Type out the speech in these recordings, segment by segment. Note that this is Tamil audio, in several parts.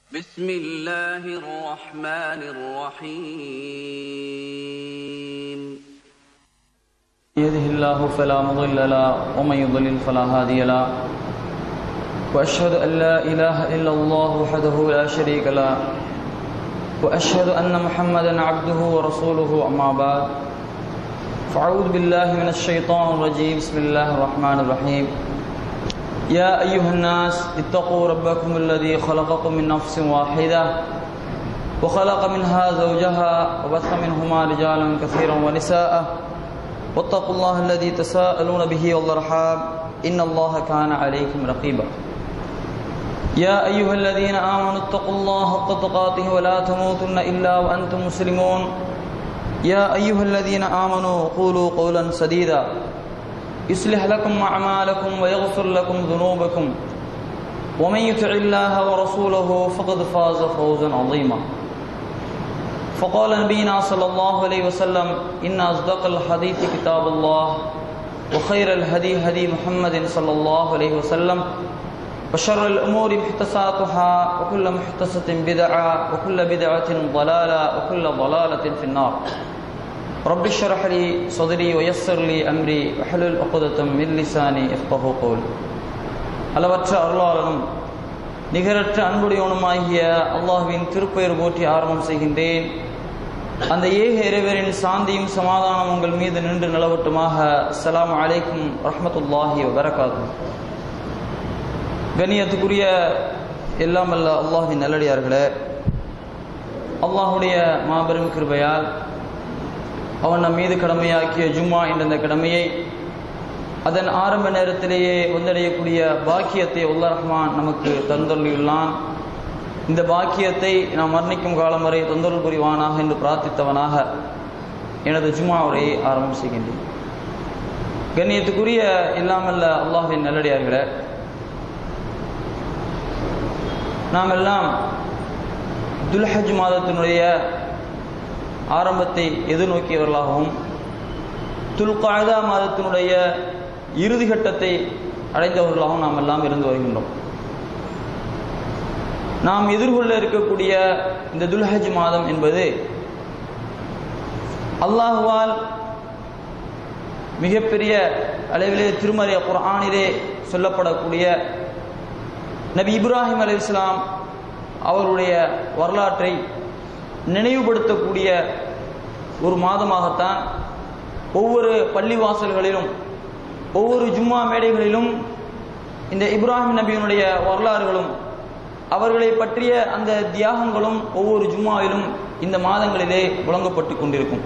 بسم الله الرحمن الرحيم يهده الله فلا مضل له ومن يضلل فلا هادي له واشهد ان لا اله الا الله وحده لا شريك له واشهد ان محمدا عبده ورسوله اما بعد فاعوذ بالله من الشيطان الرجيم بسم الله الرحمن الرحيم يا ايها الناس اتقوا ربكم الذي خلقكم من نفس واحده وخلق منها زوجها وبث منهما رجالا كثيرا ونساء واتقوا الله الذي تساءلون به والارحام ان الله كان عليكم رقيبا يا ايها الذين امنوا اتقوا الله حق تقاته ولا تموتن الا وانتم مسلمون يا ايها الذين امنوا قولوا قولا سديدا يصلح لكم اعمالكم ويغفر لكم ذنوبكم ومن يطع الله ورسوله فقد فاز فوزا عظيما فقال نبينا صلى الله عليه وسلم إن أصدق الحديث كتاب الله وخير الهدي هدي محمد صلى الله عليه وسلم وشر الأمور محدثاتها وكل محدثة بدعة وكل بدعة ضلالة وكل ضلالة في النار رب اشرح لي صدري ويسر لي أمري وحلل عقدة من لساني يفقه قولي அளவற்ற அருளாளனும் நிகரற்ற அன்புடையவனுமாகிய அல்லாஹ்வின் திருப்பெயர் போற்றி ஆரம்பம் செய்கின்றேன் அந்த ஏக இறைவரின் சாந்தியும் சமாதானம் உங்கள் மீது நின்று நிலவட்டுமாக அஸ்ஸலாமு அலைக்கும் ரஹ்மத்துல்லாஹி வபரகாத்து கண்ணியத்துக்குரிய எல்லாம் அல்ல அல்லாஹின் நல்லடியார்களே அல்லாஹுடைய மாபெரும் கிருபையால் அவன் நம் மீது கடமையாக்கிய ஜும்மா என்ற அந்த கடமையை அதன் ஆரம்ப நேரத்திலேயே வந்தடையக்கூடிய பாக்கியத்தை உல்லா ரஹ்மான் நமக்கு தந்தொள்ளியுள்ளான் இந்த பாக்கியத்தை நாம் மரணிக்கும் காலம் வரை தொந்தரவு புரிவானாக என்று பிரார்த்தித்தவனாக எனது ஜும்மா உரையை ஆரம்பம் செய்கின்றேன் கண்ணியத்துக்குரிய இல்லாமல்ல அல்லாஹின் நல்லடியார்களே நாம் எல்லாம் துல்ஹஜ் மாதத்தினுடைய ஆரம்பத்தை எதிர்நோக்கியவர்களாகவும் துல்காயதா மாதத்தினுடைய இறுதி கட்டத்தை அடைந்தவர்களாகவும் நாம் எல்லாம் இருந்து வருகின்றோம் நாம் எதிர்கொள்ள இருக்கக்கூடிய இந்த துல்ஹஜ் மாதம் என்பது அல்லாஹுவால் மிகப்பெரிய அளவிலே திருமறை குர்ஆனிலே சொல்லப்படக்கூடிய நபி இப்ராஹிம் அலி இஸ்லாம் அவருடைய வரலாற்றை நினைவுபடுத்தக்கூடிய ஒரு மாதமாகத்தான் ஒவ்வொரு பள்ளிவாசல்களிலும் ஒவ்வொரு ஜும்மா மேடைகளிலும் இந்த இப்ராஹிம் நபியினுடைய வரலாறுகளும் அவர்களை பற்றிய அந்த தியாகங்களும் ஒவ்வொரு ஜும்மாவிலும் இந்த மாதங்களிலே வழங்கப்பட்டு கொண்டிருக்கும்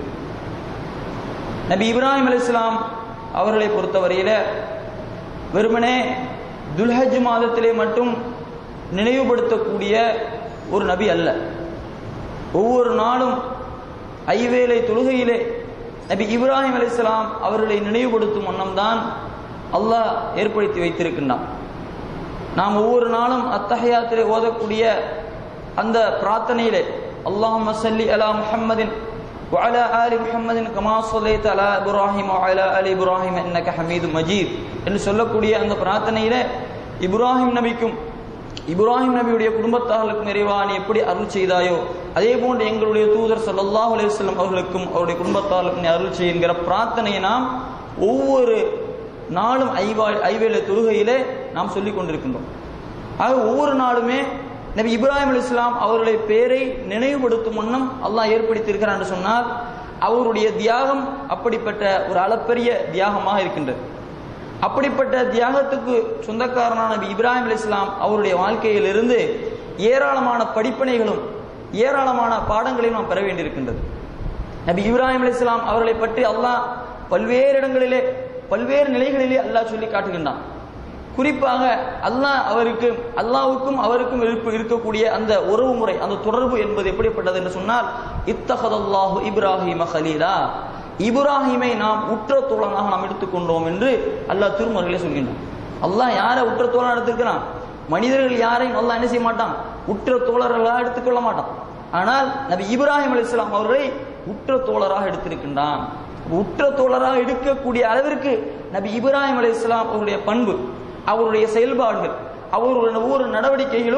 நபி இப்ராஹிம் அலி இஸ்லாம் அவர்களை பொறுத்தவரையில வெறுமனே துல்ஹஜ் மாதத்திலே மட்டும் நினைவுபடுத்தக்கூடிய ஒரு நபி அல்ல ஒவ்வொரு நாளும் ஐவேளை தொழுகையிலே நபி இப்ராஹிம் அலிஸ்லாம் அவர்களை நினைவுபடுத்தும் வண்ணம்தான் அல்லாஹ் ஏற்படுத்தி வைத்திருக்கின்றான் நாம் ஒவ்வொரு நாளும் அத்தகையாத்திலே ஓதக்கூடிய அந்த பிரார்த்தனையிலே அல்லாஹும் சல்லி அலா முஹம்மதின் وعلى آل محمد كما صليت على إبراهيم وعلى آل إبراهيم إنك حميد مجيد என்று சொல்லக்கூடிய அந்த பிரார்த்தனையிலே இப்ராஹிம் நபிக்கும் இப்ராஹிம் நபியுடைய குடும்பத்தார்களுக்கும் நிறைவா நீ எப்படி அருள் செய்தாயோ அதே போன்று எங்களுடைய தூதர் சல்லாஹ் அலுவலம் அவர்களுக்கும் அவருடைய குடும்பத்தார்களுக்கும் நீ அருள் செய்கிற பிரார்த்தனையை நாம் ஒவ்வொரு நாளும் ஐவா ஐவேல தொழுகையிலே நாம் சொல்லிக் கொண்டிருக்கின்றோம் ஆக ஒவ்வொரு நாளுமே நபி இப்ராஹிம் அலி இஸ்லாம் அவருடைய பேரை நினைவுபடுத்தும் வண்ணம் அல்லாஹ் ஏற்படுத்தியிருக்கிறார் என்று சொன்னால் அவருடைய தியாகம் அப்படிப்பட்ட ஒரு அளப்பெரிய தியாகமாக இருக்கின்றது அப்படிப்பட்ட தியாகத்துக்கு சொந்தக்காரனான நபி இப்ராஹிம் அலி இஸ்லாம் அவருடைய வாழ்க்கையிலிருந்து ஏராளமான படிப்பனைகளும் ஏராளமான பாடங்களையும் நாம் பெற வேண்டியிருக்கின்றது நபி இப்ராஹிம் அலி இஸ்லாம் அவர்களை பற்றி அல்லாஹ் பல்வேறு இடங்களிலே பல்வேறு நிலைகளிலே அல்லாஹ் சொல்லி காட்டுகின்றான் குறிப்பாக அல்லாஹ் அவருக்கு அல்லாவுக்கும் அவருக்கும் இருப்பு இருக்கக்கூடிய அந்த உறவு முறை அந்த தொடர்பு என்பது எப்படிப்பட்டது என்று சொன்னால் இத்தகதல்லாஹு இப்ராஹிம ஹலீலா இப்ராஹிமை நாம் உற்ற தோழனாக நாம் எடுத்துக்கொண்டோம் என்று அல்லாஹ் திருமறையிலே சொல்கின்றான் அல்லாஹ் யாரை உற்ற தோழன் எடுத்துக்கிறான் மனிதர்கள் யாரையும் அல்லாஹ் என்ன செய்ய மாட்டான் உற்ற தோழர்களாக எடுத்துக்கொள்ள மாட்டான் ஆனால் நபி இப்ராஹிம் அலி இஸ்லாம் அவர்களை உற்ற தோழராக எடுத்திருக்கின்றான் உற்ற தோழராக எடுக்கக்கூடிய அளவிற்கு நபி இப்ராஹிம் அலி இஸ்லாம் அவருடைய பண்பு அவருடைய செயல்பாடுகள் அவருடைய ஒவ்வொரு நடவடிக்கைகளும்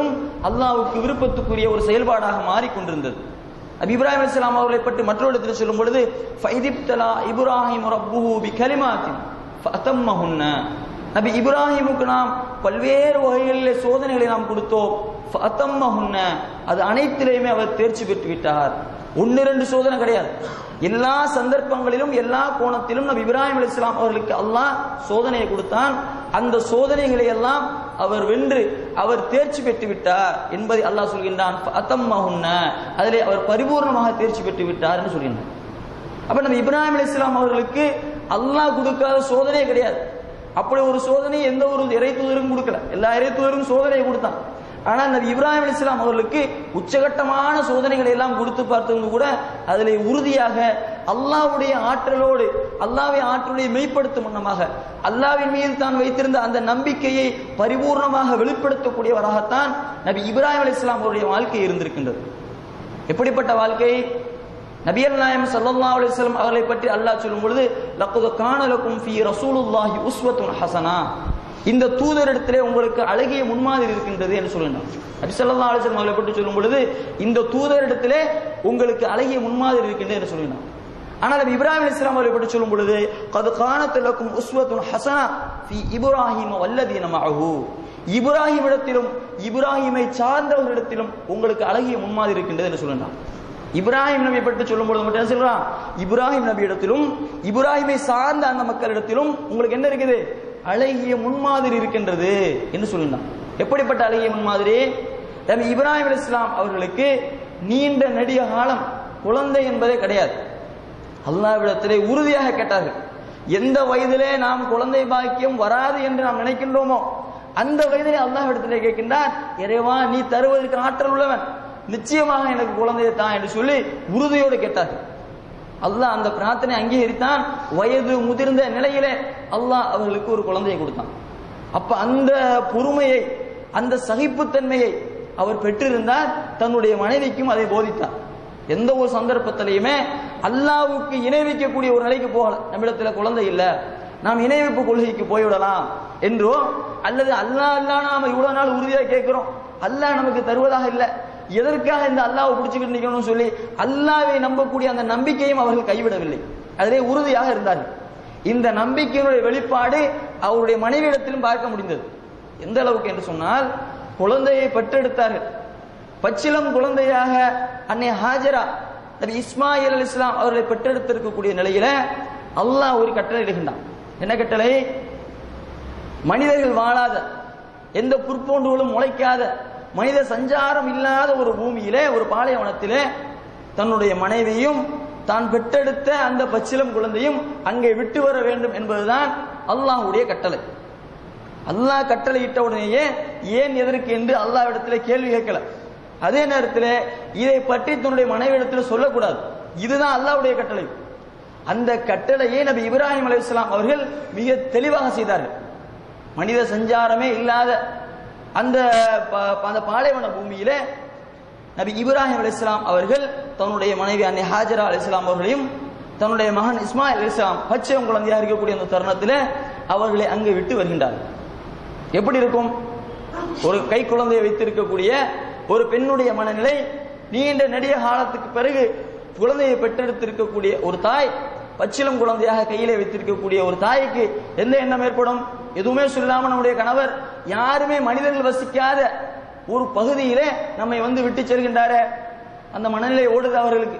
அல்லாஹ்வுக்கு விருப்பத்துக்குரிய ஒரு செயல்பாடாக மாறிக்கொண்டிருந்தது நபி இப்ராஹிம் அலைஹிஸ்ஸலாம் அவர்களை பற்றி மற்றொரு இடத்தில் சொல்லும் பொழுது ஃபைதிப்தலா இப்ராஹிம் ரப்புஹு பி கலிமாத்தின் ஃபஅத்தம்மஹுன்ன நபி இப்ராஹிமுக்கு நாம் பல்வேறு வகைகளிலே சோதனைகளை நாம் கொடுத்தோம் ஃபஅத்தம்மஹுன்ன அது அனைத்திலேயுமே அவர் தேர்ச்சி பெற்று விட்டார் ஒன்னு ரெண்டு சோதனை கிடையாது எல்லா சந்தர்ப்பங்களிலும் எல்லா கோணத்திலும் நபி இப்ராஹிம் அலைஹிஸ்ஸலாம் அவர்களுக்கு அல்லாஹ் சோதனையை கொடுத்தான் அந்த சோதனைகளை எல்லாம் அவர் வென்று அவர் தேர்ச்சி பெற்று விட்டார் என்பதை அல்லாஹ் சொல்கின்றான் ஃபஅத்தம்மஹுன்ன அதிலே அவர் பரிபூர்ணமாக தேர்ச்சி பெற்று விட்டார் என்று சொல்கின்றான் அப்ப நம்ம இப்ராஹிம் அலைஹிஸ்ஸலாம் அவர்களுக்கு அல்லாஹ் கொடுக்காத சோதனையே கிடையாது அப்படி ஒரு சோதனை எந்த ஒரு இறை தூதரும் கொடுக்கல எல்லா இறை தூதரும் சோதனையை கொடுத்தான் ஆனா நபி இப்ராஹிம் அலைஹிஸ்ஸலாம் அவர்களுக்கு உச்சகட்டமான சோதனைகளை எல்லாம் கொடுத்து பார்த்தவங்க கூட அதில் உறுதியாக அல்லாஹ்வுடைய ஆற்றலோடு அல்லாஹ்வை ஆற்றலை மெய்ப்படுத்தும் வண்ணமாக அல்லாஹ்வின் மீது தான் வைத்திருந்த அந்த நம்பிக்கையை பரிபூர்ணமாக வெளிப்படுத்தக்கூடியவராகத்தான் நபி இப்ராஹிம் அலைஹிஸ்ஸலாம் அவருடைய வாழ்க்கை இருந்திருக்கின்றது எப்படிப்பட்ட வாழ்க்கை நபியல் நாயம் ஸல்லல்லாஹு அலைஹி வஸல்லம் அவர்களை பற்றி அல்லாஹ் சொல்லும் பொழுது லaqad கான லக்கும் ஃபீ ரசூலுல்லாஹி உஸ்வத்துன் ஹஸனா இந்த தூதரிடத்திலே உங்களுக்கு அழகிய முன்மாதிரி இருக்கின்றது என்று சொல்லுகிறார் நபி ஸல்லல்லாஹு அலைஹி வஸல்லம் அவர்களை பற்றி சொல்லும் பொழுது இந்த தூதரிடத்திலே உங்களுக்கு அழகிய முன்மாதிரி இருக்கின்றது என்று சொல்லுகிறார் ஆனால் நபி இப்ராஹிம் அலைஹிஸ்ஸலாம் அவர்களை பற்றி சொல்லும் பொழுது قد கானத் லக்கும் உஸ்வத்துன் ஹஸனா ஃபீ இப்ராஹிம் வல்லதீன மஅஹு இப்ராஹிமிடத்திலும் இப்ராஹிமை சார்ந்தவர்களிடத்திலும் உங்களுக்கு அழகிய முன்மாதிரி இருக்கின்றது என்று சொல்லுகிறார் இப்ராஹிம் நபி பற்றி சொல்லும்போது மட்டும் என்ன சொல்றான் இப்ராஹிம் நபியிடத்திலும் இப்ராஹிமை சார்ந்த அந்த மக்களிடத்திலும் உங்களுக்கு என்ன இருக்குது அழகிய முன்மாதிரி இருக்கின்றது என்று சொல்லினான் எப்படிப்பட்ட அழகிய முன்மாதிரி நபி இப்ராஹிம் அலைஹிஸ்ஸலாம் அவர்களுக்கு நீண்ட நெடிய காலம் குழந்தை என்பதே கிடையாது அல்லாஹ்விடத்திலே உறுதியாக கேட்டார்கள் எந்த வயதிலே நாம் குழந்தை பாக்கியம் வராது என்று நாம் நினைக்கின்றோமோ அந்த வயதிலே அல்லாஹ்விடத்திலே கேட்கின்றார் இறைவா நீ தருவதற்கு ஆற்றல் உள்ளவன் நிச்சயமாக எனக்கு குழந்தையை தான் என்று சொல்லி உறுதியோடு கேட்டார்கள் அல்லாஹ் அந்த பிரார்த்தனை அங்கீகரித்தான் வயது முதிர்ந்த நிலையிலே அல்லாஹ் அவர்களுக்கு ஒரு குழந்தையை கொடுத்தான் அப்ப அந்த பொறுமையை அந்த சகிப்புத்தன்மையை அவர் பெற்றிருந்தார் தன்னுடைய மனைவிக்கும் அதை போதித்தார் எந்த ஒரு சந்தர்ப்பத்திலையுமே அல்லாவுக்கு இணை வைக்கக்கூடிய ஒரு நிலைக்கு போகல நம்மிடத்துல குழந்தை இல்ல நாம் இணை வைப்பு கொள்கைக்கு போய்விடலாம் என்றோ அல்லது அல்லாஹ் அல்லா நாம இவ்வளவு நாள் உறுதியாக கேட்கிறோம் அல்லாஹ் நமக்கு தருவதாக இல்லை எதற்காக இந்த அல்லாவை பிடிச்சுக்கிட்டு நிக்கணும்னு சொல்லி அல்லாவை நம்பக்கூடிய அந்த நம்பிக்கையும் அவர்கள் கைவிடவில்லை அதிலே உறுதியாக இருந்தார்கள் இந்த நம்பிக்கையினுடைய வெளிப்பாடு அவருடைய மனைவியிடத்திலும் பார்க்க முடிந்தது எந்த அளவுக்கு என்று சொன்னால் குழந்தையை பெற்றெடுத்தார்கள் பச்சிலம் குழந்தையாக அன்னை ஹாஜரா நபி இஸ்மாயில் அலி இஸ்லாம் அவர்களை பெற்றெடுத்திருக்கக்கூடிய நிலையில அல்லாஹ் ஒரு கட்டளை இடுகின்றான் என்ன கட்டளை மனிதர்கள் வாழாத எந்த புற்போண்டுகளும் முளைக்காத மனித சஞ்சாரம் இல்லாத ஒரு பூமியிலே ஒரு பாலைவனத்திலே தன்னுடைய மனைவியும் தான் பெற்றெடுத்த அந்த பச்சிலம் குழந்தையும் அங்கே விட்டு வர வேண்டும் என்பதுதான் அல்லாஹ்வுடைய கட்டளை அல்லாஹ் கட்டளை இட்ட உடனேயே ஏன் எதற்கு என்று அல்லாஹ் இடத்துல கேள்வி கேட்கல அதே நேரத்தில் இதை பற்றி தன்னுடைய மனைவி இடத்துல சொல்லக்கூடாது இதுதான் அல்லாஹ்வுடைய கட்டளை அந்த கட்டளையை நபி இப்ராஹிம் அலைஹிஸ்ஸலாம் அவர்கள் மிக தெளிவாக செய்தார்கள் மனித சஞ்சாரமே இல்லாத அந்த ப- அந்த பாலைவன பூமியிலே நபி இப்ராஹிம் அலைஹிஸ்ஸலாம் அவர்கள் தன்னுடைய மனைவி அன்னை ஹாஜரா அலைஹிஸ்ஸலாம் அவர்களையும் தன்னுடைய மகன் இஸ்மாயில் அலைஹிஸ்ஸலாம் பச்சையம் குழந்தையாக இருக்கக்கூடிய அந்த தருணத்தில் அவர்களை அங்கு விட்டு வருகின்றார்கள் எப்படி இருக்கும் ஒரு கை குழந்தையை வைத்திருக்கக்கூடிய ஒரு பெண்ணுடைய மனநிலை நீண்ட நெடிய காலத்துக்கு பிறகு குழந்தையை பெற்றெடுத்திருக்கக்கூடிய ஒரு தாய் பச்சிலம் குழந்தையாக கையிலே வைத்திருக்கக்கூடிய ஒரு தாய்க்கு எந்த எண்ணம் ஏற்படும் எதுவுமே சொல்லாம நம்முடைய கணவர் யாருமே மனிதர்கள் வசிக்காத ஒரு பகுதியிலே நம்மை வந்து விட்டு செல்கின்றாரே அந்த மனநிலை ஓடுது அவர்களுக்கு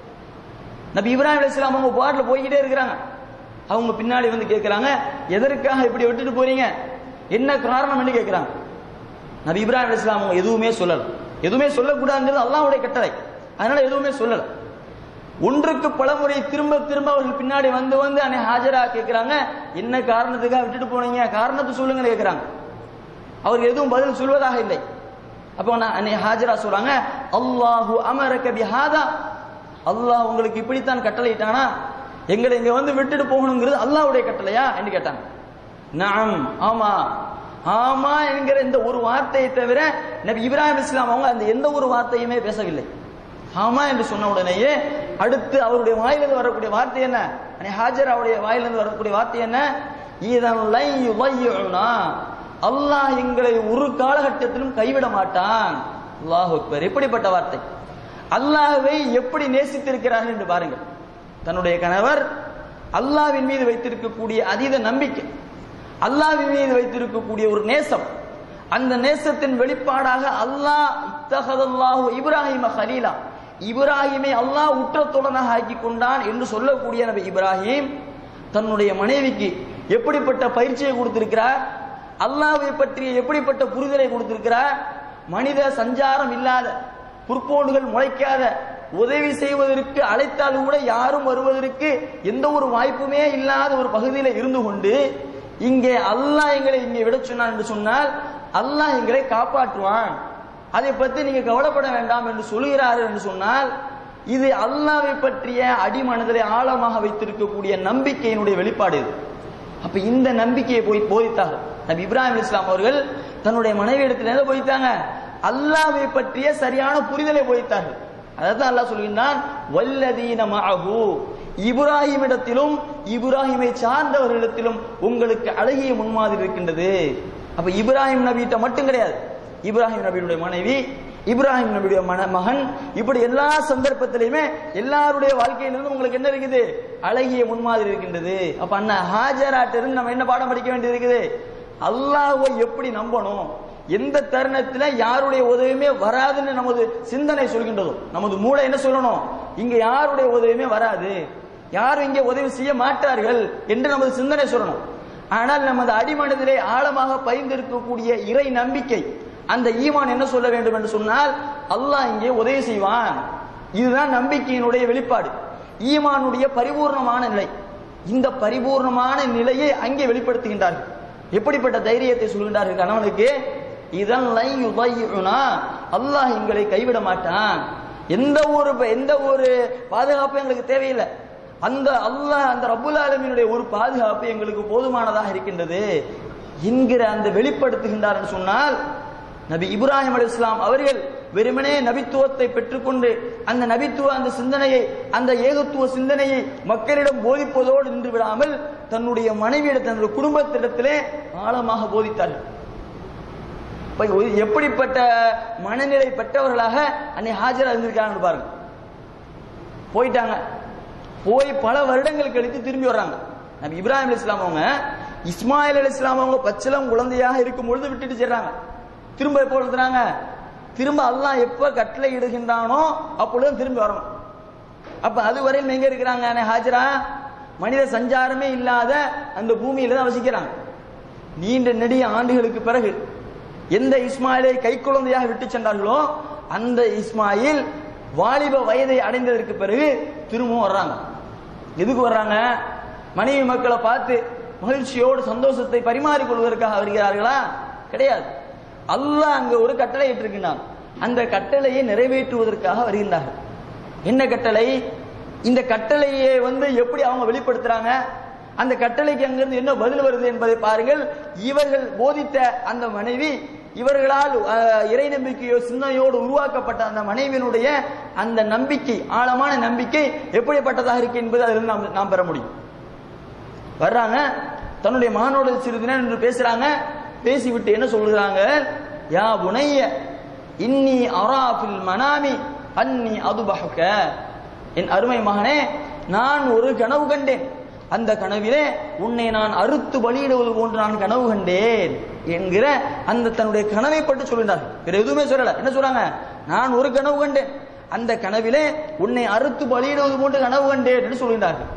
நபி இப்ராஹிம் அலைஹிஸ்ஸலாம் அவங்க பாட்டுல போய்கிட்டே இருக்கிறாங்க அவங்க பின்னாடி வந்து கேட்கிறாங்க எதற்காக இப்படி விட்டுட்டு போறீங்க என்ன காரணம் என்று கேட்கிறாங்க நபி இப்ராஹிம் அலைஹிஸ்ஸலாம் அவங்க எதுவுமே சொல்லல எதுவுமே சொல்லக்கூடாதுங்கிறது அல்லாஹ்வுடைய கட்டளை அதனால எதுவுமே சொல்லல ஒன்றுக்கு பலமுறை திரும்ப திரும்ப அவர்கள் பின்னாடி வந்து வந்து அன்னை ஹாஜரா கேட்கிறாங்க என்ன காரணத்துக்காக விட்டுட்டு போனீங்க காரணத்தை சொல்லுங்கன்னு கேட்கிறாங்க அவர் எதுவும் பதில் சொல்வதாக இல்லை அப்போ நான் அன்னை ஹாஜரா சொல்றாங்க அல்லாஹு அமரக பிஹாதா அல்லாஹ் உங்களுக்கு இப்படித்தான் கட்டளையிட்டானா எங்களை இங்க வந்து விட்டுட்டு போகணுங்கிறது அல்லாஹ்வுடைய கட்டளையா என்று கேட்டாங்க நாம் ஆமா ஆமா என்கிற இந்த ஒரு வார்த்தையை தவிர நபி இப்ராஹிம் இஸ்லாம் அவங்க அந்த எந்த ஒரு வார்த்தையுமே பேசவில்லை ஆமா என்று சொன்ன உடனேயே அடுத்து அவருடைய வாயிலிருந்து வரக்கூடிய வார்த்தை என்ன அன்னை ஹாஜராவுடைய வாயிலிருந்து வரக்கூடிய வார்த்தை என்ன இதன் லை யுதையுனா அல்லாஹ் எங்களை ஒரு காலகட்டத்திலும் கைவிட மாட்டான் அல்லாஹ் அக்பர் எப்படிப்பட்ட வார்த்தை அல்லாஹ்வை எப்படி நேசித்திருக்கிறார்கள் என்று பாருங்கள் தன்னுடைய கணவர் அல்லாஹ்வின் மீது வைத்திருக்கக்கூடிய அதீத நம்பிக்கை அல்லாஹ்வின் மீது வைத்திருக்கக்கூடிய ஒரு நேசம் அந்த நேசத்தின் வெளிப்பாடாக அல்லாஹ் இத்தகதல்லாஹு இப்ராஹிம ஹலீலா இப்ராஹிமை அல்லாஹ் உற்றத்தொடனாக ஆக்கி கொண்டான் என்று சொல்லக்கூடிய நபி இப்ராஹிம் தன்னுடைய மனைவிக்கு எப்படிப்பட்ட பயிற்சியை கொடுத்திருக்கிறார் அல்லாஹ்வை பற்றிய எப்படிப்பட்ட புரிதலை கொடுத்திருக்கிறார் மனித சஞ்சாரம் இல்லாத புற்போடுகள் முளைக்காத உதவி செய்வதற்கு அழைத்தால் கூட யாரும் வருவதற்கு எந்த ஒரு வாய்ப்புமே இல்லாத ஒரு பகுதியில இருந்து கொண்டு இங்கே அல்லாஹ் எங்களை இங்கே விட சொன்னான் என்று சொன்னால் அல்லாஹ் எங்களை காப்பாற்றுவான் அதை பத்தி நீங்க கவலைப்பட வேண்டாம் என்று சொல்கிறார் என்று சொன்னால் இது அல்லாஹ்வை பற்றிய அடிமனதிலே ஆழமாக வைத்திருக்கக்கூடிய நம்பிக்கையினுடைய வெளிப்பாடு இது அப்ப இந்த நம்பிக்கையை போய் போதித்தார் நபி இப்ராஹிம் இஸ்லாம் அவர்கள் தன்னுடைய மனைவி இடத்துல எதை போதித்தாங்க அல்லாஹ்வை பற்றிய சரியான புரிதலை போதித்தார்கள் அதான் அல்லாஹ் சொல்கின்றான் வல்லதீன மஅஹு இப்ராஹிமிடத்திலும் இப்ராஹிமை சார்ந்தவர்களிடத்திலும் உங்களுக்கு அழகிய முன்மாதிரி இருக்கின்றது அப்ப இப்ராஹிம் நபிகிட்ட மட்டும் கிடையாது இப்ராஹிம் நபியுடைய மனைவி இப்ராஹிம் நபியுடைய மன மகன் இப்படி எல்லா சந்தர்ப்பத்திலையுமே எல்லாருடைய வாழ்க்கையிலிருந்து உங்களுக்கு என்ன இருக்குது அழகிய முன்மாதிரி இருக்கின்றது அப்ப அண்ணா ஹாஜராட்ட இருந்து நம்ம என்ன பாடம் படிக்க வேண்டியது இருக்குது அல்லாஹ்வை எப்படி நம்பணும் எந்த தருணத்துல யாருடைய உதவியுமே வராதுன்னு நமது சிந்தனை சொல்கின்றதோ நமது மூளை என்ன சொல்லணும் இங்க யாருடைய உதவியுமே வராது யாரும் இங்கே உதவி செய்ய மாட்டார்கள் என்று நமது சிந்தனை சொல்லணும் ஆனால் நமது அடிமனதிலே ஆழமாக பதிந்திருக்கக்கூடிய இறை நம்பிக்கை அந்த ஈமான் என்ன சொல்ல வேண்டும் என்று சொன்னால் அல்லாஹ் இங்கே உதவி செய்வான் இதுதான் நம்பிக்கையினுடைய வெளிப்பாடு ஈமானுடைய பரிபூர்ணமான நிலை இந்த பரிபூர்ணமான நிலையை அங்கே வெளிப்படுத்துகின்றார்கள் எப்படிப்பட்ட தைரியத்தை சொல்கின்றார்கள் கணவனுக்கு இதன் லை யுதையுனா அல்லாஹ் எங்களை கைவிட மாட்டான் எந்த ஒரு எந்த ஒரு பாதுகாப்பும் எங்களுக்கு தேவையில்லை அந்த அல்லாஹ் அந்த ரப்புல் ஆலமீனுடைய ஒரு பாதுகாப்பு எங்களுக்கு போதுமானதாக இருக்கின்றது என்கிற அந்த வெளிப்படுத்துகின்றார் என்று சொன்னால் நபி இப்ராஹிம் அலி இஸ்லாம் அவர்கள் வெறுமனே நபித்துவத்தை பெற்றுக்கொண்டு அந்த நபித்துவ அந்த சிந்தனையை அந்த ஏகத்துவ சிந்தனையை மக்களிடம் போதிப்பதோடு நின்று விடாமல் தன்னுடைய மனைவியிடம் தன்னுடைய குடும்பத்திடத்திலே ஆழமாக போதித்தார்கள் இப்ப ஒரு எப்படிப்பட்ட மனநிலை பெற்றவர்களாக அன்னை ஹாஜரா இருந்திருக்காங்க பாருங்க போயிட்டாங்க போய் பல வருடங்கள் கழித்து திரும்பி வர்றாங்க நபி இப்ராஹிம் அலி இஸ்லாம் அவங்க இஸ்மாயில் அலி இஸ்லாம் அவங்க பச்சிலம் குழந்தையாக இருக்கும் பொழுது விட்டுட்டு செல்றாங்க திரும்ப எப்போ எழுதுறாங்க திரும்ப அல்லாஹ் எப்ப கட்டளை இடுகின்றானோ அப்பொழுது திரும்பி வரணும் அப்ப அது வரையில் எங்க இருக்கிறாங்க அன்னை ஹாஜரா மனித சஞ்சாரமே இல்லாத அந்த பூமியில தான் வசிக்கிறாங்க நீண்ட நெடிய ஆண்டுகளுக்கு பிறகு எந்த இஸ்மாயிலை கை குழந்தையாக விட்டு சென்றார்களோ அந்த இஸ்மாயில் வாலிப வயதை அடைந்ததற்கு பிறகு திரும்பவும் வர்றாங்க எதுக்கு வர்றாங்க மனைவி மக்களை பார்த்து மகிழ்ச்சியோடு சந்தோஷத்தை பரிமாறிக் கொள்வதற்காக வருகிறார்களா கிடையாது அல்லாஹ் அங்க ஒரு கட்டளை இட்டிருக்கின்றான் அந்த கட்டளையை நிறைவேற்றுவதற்காக வருகின்றார்கள் என்ன கட்டளை இந்த கட்டளையை வந்து எப்படி அவங்க வெளிப்படுத்துறாங்க அந்த கட்டளைக்கு அங்கிருந்து என்ன பதில் வருது என்பதை பாருங்கள் இவர்கள் போதித்த அந்த மனைவி இவர்களால் அஹ், இறை நம்பிக்கையோ சிந்தனையோடு உருவாக்கப்பட்ட அந்த மனைவியினுடைய அந்த நம்பிக்கை ஆழமான நம்பிக்கை எப்படிப்பட்டதாக இருக்கு என்பது அதிலிருந்து நாம் நாம் பெற முடியும் வர்றாங்க தன்னுடைய மகனோடு சிறிது நேரம் நின்று பேசுறாங்க பேசிவிட்டு என்ன சொல்கிறாங்க யா புனைய இன்னி அராஃபில் மனாமி அன்னி அதுபஹுக என் அருமை மகனே நான் ஒரு கனவு கண்டேன் அந்த கனவிலே உன்னை நான் அறுத்து பலியிடுவது போன்று நான் கனவு கண்டேன் என்கிற அந்த தன்னுடைய கனவை பற்றி சொல்கின்றார் வேற எதுவுமே சொல்லல என்ன சொல்றாங்க நான் ஒரு கனவு கண்டேன் அந்த கனவிலே உன்னை அறுத்து பலியிடுவது போன்று கனவு கண்டேன் என்று சொல்கின்றார்கள்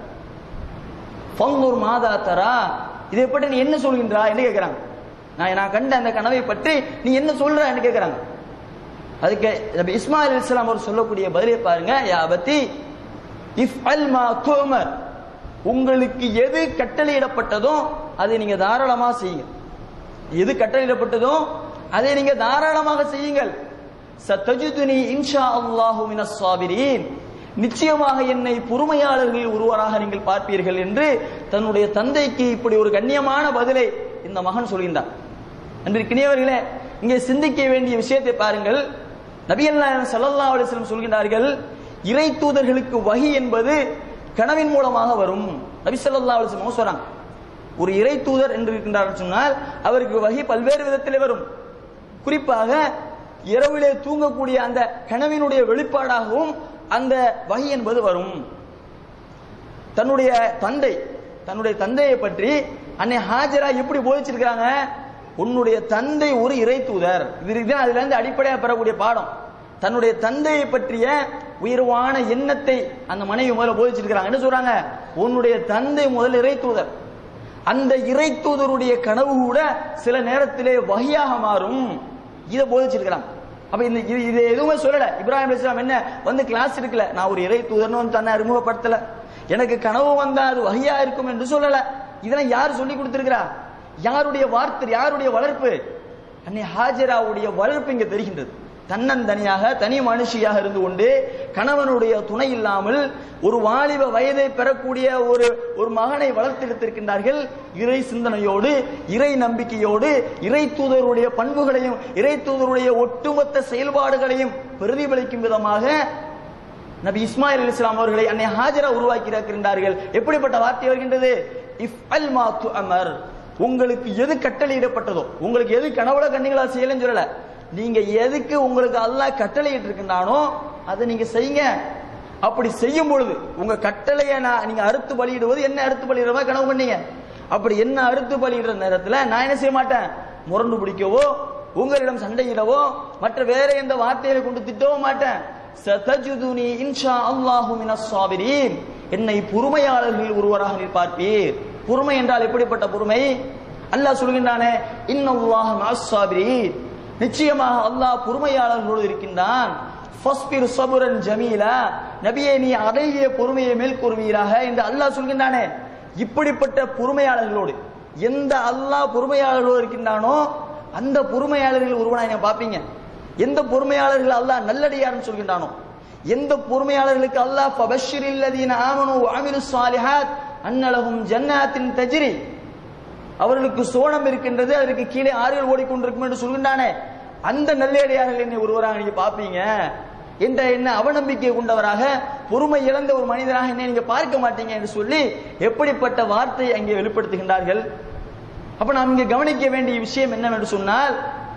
பங்கூர் மாதா தரா இதை பற்றி நீ என்ன சொல்கின்றா என்று கேட்கிறாங்க நான் நான் கண்ட அந்த கனவை பற்றி நீ என்ன சொல்ற என்று கேட்கிறாங்க அதுக்கு நபி இஸ்மாயில் இஸ்லாம் அவர் சொல்லக்கூடிய பதிலை பாருங்க யா பத்தி இஃப் அல் மா துமர் உங்களுக்கு எது கட்டளையிடப்பட்டதோ அதை நீங்க தாராளமா செய்யுங்க எது கட்டளையிடப்பட்டதோ அதை நீங்க தாராளமாக செய்யுங்கள் சத்தஜுதுனி இன்ஷா அல்லாஹு மினஸ் சாபிரீன் நிச்சயமாக என்னை பொறுமையாளர்களில் ஒருவராக நீங்கள் பார்ப்பீர்கள் என்று தன்னுடைய தந்தைக்கு இப்படி ஒரு கண்ணியமான பதிலை இந்த மகன் சொல்கின்றார் அன்றிருக்கினியவர்களே இங்கே சிந்திக்க வேண்டிய விஷயத்தை பாருங்கள் நபியல்லாஹ் ஸல்லல்லாஹு அலைஹி வஸல்லம் சொல்கின்றார்கள் இறை தூதர்களுக்கு வஹி என்பது கனவின் மூலமாக வரும் நபி ஸல்லல்லாஹு அலைஹி வஸல்லம் சொல்றாங்க ஒரு இறை தூதர் என்று இருக்கின்றார் சொன்னால் அவருக்கு வகி பல்வேறு விதத்திலே வரும் குறிப்பாக இரவிலே தூங்கக்கூடிய அந்த கனவினுடைய வெளிப்பாடாகவும் அந்த வகி என்பது வரும் தன்னுடைய தந்தை தன்னுடைய தந்தையை பற்றி அன்னை ஹாஜரா எப்படி போதிச்சிருக்காங்க உன்னுடைய தந்தை ஒரு இறை தூதர் இது இதுதான் அதுல இருந்து அடிப்படையா பெறக்கூடிய பாடம் தன்னுடைய தந்தையை பற்றிய உயர்வான எண்ணத்தை அந்த மனைவி முதல்ல போதிச்சிருக்கிறாங்க என்ன சொல்றாங்க உன்னுடைய தந்தை முதல் இறை தூதர் அந்த இறை தூதருடைய கனவு கூட சில நேரத்திலே வகையாக மாறும் இதை போதிச்சிருக்கிறாங்க அப்ப இந்த இது இது எதுவுமே சொல்லல இப்ராஹிம் அலிஸ்லாம் என்ன வந்து கிளாஸ் எடுக்கல நான் ஒரு இறை தூதர்னு வந்து தன்னை அறிமுகப்படுத்தல எனக்கு கனவு வந்தா அது வகையா இருக்கும் என்று சொல்லல இதெல்லாம் யார் சொல்லி கொடுத்திருக்கிறா யாருடைய வார்த்தை யாருடைய வளர்ப்பு அன்னை ஹாஜராவுடைய வளர்ப்பு இங்க தெரிகின்றது தன்னந்தனியாக தனி மனுஷியாக இருந்து கொண்டு கணவனுடைய துணை இல்லாமல் ஒரு வாலிப வயதை பெறக்கூடிய ஒரு ஒரு மகனை வளர்த்தெடுத்திருக்கின்றார்கள் இறை சிந்தனையோடு இறை நம்பிக்கையோடு இறை தூதருடைய பண்புகளையும் இறை தூதருடைய ஒட்டுமொத்த செயல்பாடுகளையும் பிரதிபலிக்கும் விதமாக நபி இஸ்மாயில் அலி இஸ்லாம் அவர்களை அன்னை ஹாஜரா உருவாக்கி இருக்கின்றார்கள் எப்படிப்பட்ட வார்த்தை வருகின்றது இஃப் அல் மா அமர் உங்களுக்கு எது கட்டளையிடப்பட்டதோ உங்களுக்கு எது கனவுல கண்ணிகளா செய்யலன்னு சொல்லல நீங்க எதுக்கு உங்களுக்கு அல்லாஹ் கட்டளையிட்டு இருக்கின்றானோ அதை நீங்க செய்யுங்க அப்படி செய்யும் பொழுது உங்க கட்டளையை நான் நீங்க அறுத்து பலியிடுவது என்ன அறுத்து பலியிடுறதா கனவு பண்ணீங்க அப்படி என்ன அறுத்து பலியிடுற நேரத்துல நான் என்ன செய்ய மாட்டேன் முரண்டு பிடிக்கவோ உங்களிடம் சண்டையிடவோ மற்ற வேற எந்த வார்த்தைகளை கொண்டு திட்டவும் மாட்டேன் சதஜுதுனி இன்ஷா அல்லாஹு மினஸ் சாபிரீன் என்னை பொறுமையாளர்களில் ஒருவராக நீர் பார்ப்பீர் பொறுமை என்றால் எப்படிப்பட்ட பொறுமை அல்லாஹ் சொல்கின்றானே இன்னல்லாஹ் மஅஸ் சாபிரீன் நிச்சயமாக அல்லாஹ் பொறுமையாளர்களோடு இருக்கின்றான் ஃபஸ்பிர் சபுரன் ஜமீலா நபியே நீ அழகிய பொறுமையை மேற்கொள்வீராக என்று அல்லாஹ் சொல்கின்றானே இப்படிப்பட்ட பொறுமையாளர்களோடு எந்த அல்லாஹ் பொறுமையாளர்களோடு இருக்கின்றானோ அந்த பொறுமையாளர்கள் ஒருவனா நீங்க பாப்பீங்க எந்த பொறுமையாளர்கள் அல்லாஹ் நல்லடியார்னு சொல்கின்றானோ எந்த பொறுமையாளர்களுக்கு அல்லாஹ் ஃபபஷ்ஷிரில் லதீன ஆமனு வ அமிலுஸ் ஸாலிஹாத் அன்னலஹும் ஜன்னாத்தின் தஜ்ரி அவர்களுக்கு சோனம் இருக்கின்றது அதற்கு கீழே ஆறுகள் ஓடிக்கொண்டிருக்கும் என்று சொல்கின்றானே அந்த நல்லடியார்கள் என்னை ஒருவராக நீங்க பாப்பீங்க என்ற என்ன அவநம்பிக்கை கொண்டவராக பொறுமை இழந்த ஒரு மனிதராக என்னை நீங்க பார்க்க மாட்டீங்க என்று சொல்லி எப்படிப்பட்ட வார்த்தையை அங்கே வெளிப்படுத்துகின்றார்கள் அப்ப நாம் இங்கே கவனிக்க வேண்டிய விஷயம் என்னவென்று சொன்னால்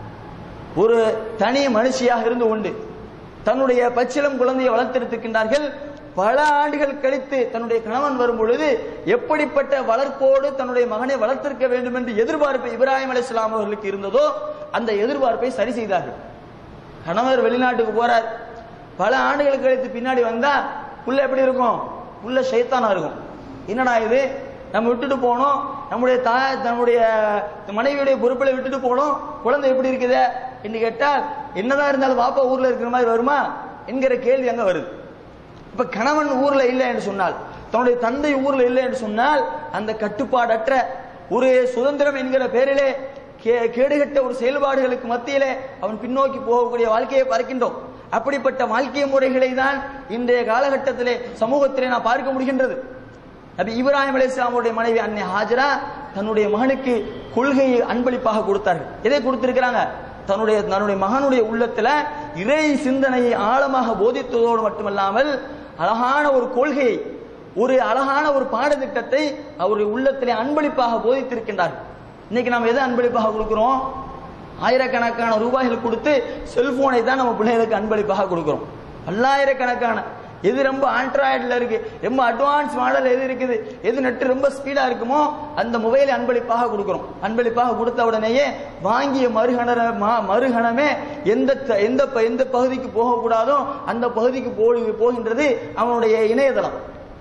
ஒரு தனி மனுஷியாக இருந்து கொண்டு தன்னுடைய பச்சிலம் குழந்தையை வளர்த்தெடுத்திருக்கின்றார்கள் பல ஆண்டுகள் கழித்து தன்னுடைய கணவன் வரும் பொழுது எப்படிப்பட்ட வளர்ப்போடு தன்னுடைய மகனை வளர்த்திருக்க வேண்டும் என்று எதிர்பார்ப்பு இப்ராஹிம் அலைஹிஸ்ஸலாம் அவர்களுக்கு இருந்ததோ அந்த எதிர்பார்ப்பை சரி செய்தார்கள் கணவர் வெளிநாட்டுக்கு போறார் பல ஆண்டுகள் கழித்து பின்னாடி வந்தா புள்ள எப்படி இருக்கும் புள்ள ஷைத்தானா இருக்கும் என்னடா இது நம்ம விட்டுட்டு போனோம் நம்முடைய தாய் நம்முடைய மனைவியுடைய பொறுப்பில் விட்டுட்டு போனோம் குழந்தை எப்படி இருக்குதே என்று கேட்டால் என்னதான் இருந்தாலும் பாப்பா ஊர்ல இருக்கிற மாதிரி வருமா என்கிற கேள்வி அங்க வருது இப்ப கணவன் ஊர்ல இல்லை என்று சொன்னால் தன்னுடைய தந்தை ஊர்ல இல்லை என்று சொன்னால் அந்த கட்டுப்பாடற்ற ஒரு சுதந்திரம் என்கிற பேரிலே கே- கேடுகட்ட ஒரு செயல்பாடுகளுக்கு மத்தியிலே அவன் பின்னோக்கி போகக்கூடிய வாழ்க்கையை பார்க்கின்றோம் அப்படிப்பட்ட வாழ்க்கை முறைகளை தான் இன்றைய காலகட்டத்திலே சமூகத்திலே நான் பார்க்க முடிகின்றது நபி இப்ராஹிம் அலைஹிஸ்ஸலாமுடைய மனைவி அன்னை ஹாஜரா தன்னுடைய மகனுக்கு கொள்கையை அன்பளிப்பாக கொடுத்தார்கள் எதை கொடுத்திருக்கிறாங்க தன்னுடைய தன்னுடைய மகனுடைய உள்ளத்துல இறை சிந்தனையை ஆழமாக போதித்ததோடு மட்டுமல்லாமல் அழகான ஒரு கொள்கையை ஒரு அழகான ஒரு பாடத்திட்டத்தை அவருடைய உள்ளத்திலே அன்பளிப்பாக போதித்திருக்கின்றார்கள் இன்னைக்கு நாம் எதை அன்பளிப்பாக கொடுக்கிறோம் ஆயிரக்கணக்கான ரூபாய்கள் கொடுத்து செல்போனை தான் நம்ம பிள்ளைகளுக்கு அன்பளிப்பாக கொடுக்கிறோம் பல்லாயிரக்கணக்கான எது ரொம்ப ஆண்ட்ராய்டில் இருக்கு ரொம்ப அட்வான்ஸ் மாடல் எது இருக்குது எது நெட் ரொம்ப ஸ்பீடா இருக்குமோ அந்த மொபைலை அன்பளிப்பாக கொடுக்கிறோம் அன்பளிப்பாக கொடுத்த உடனேயே வாங்கிய மறுகண மா- மறுகணமே எந்த த- எந்த ப- எந்த பகுதிக்கு போகக்கூடாதோ அந்த பகுதிக்கு போய் போகின்றது அவனுடைய இணையதளம்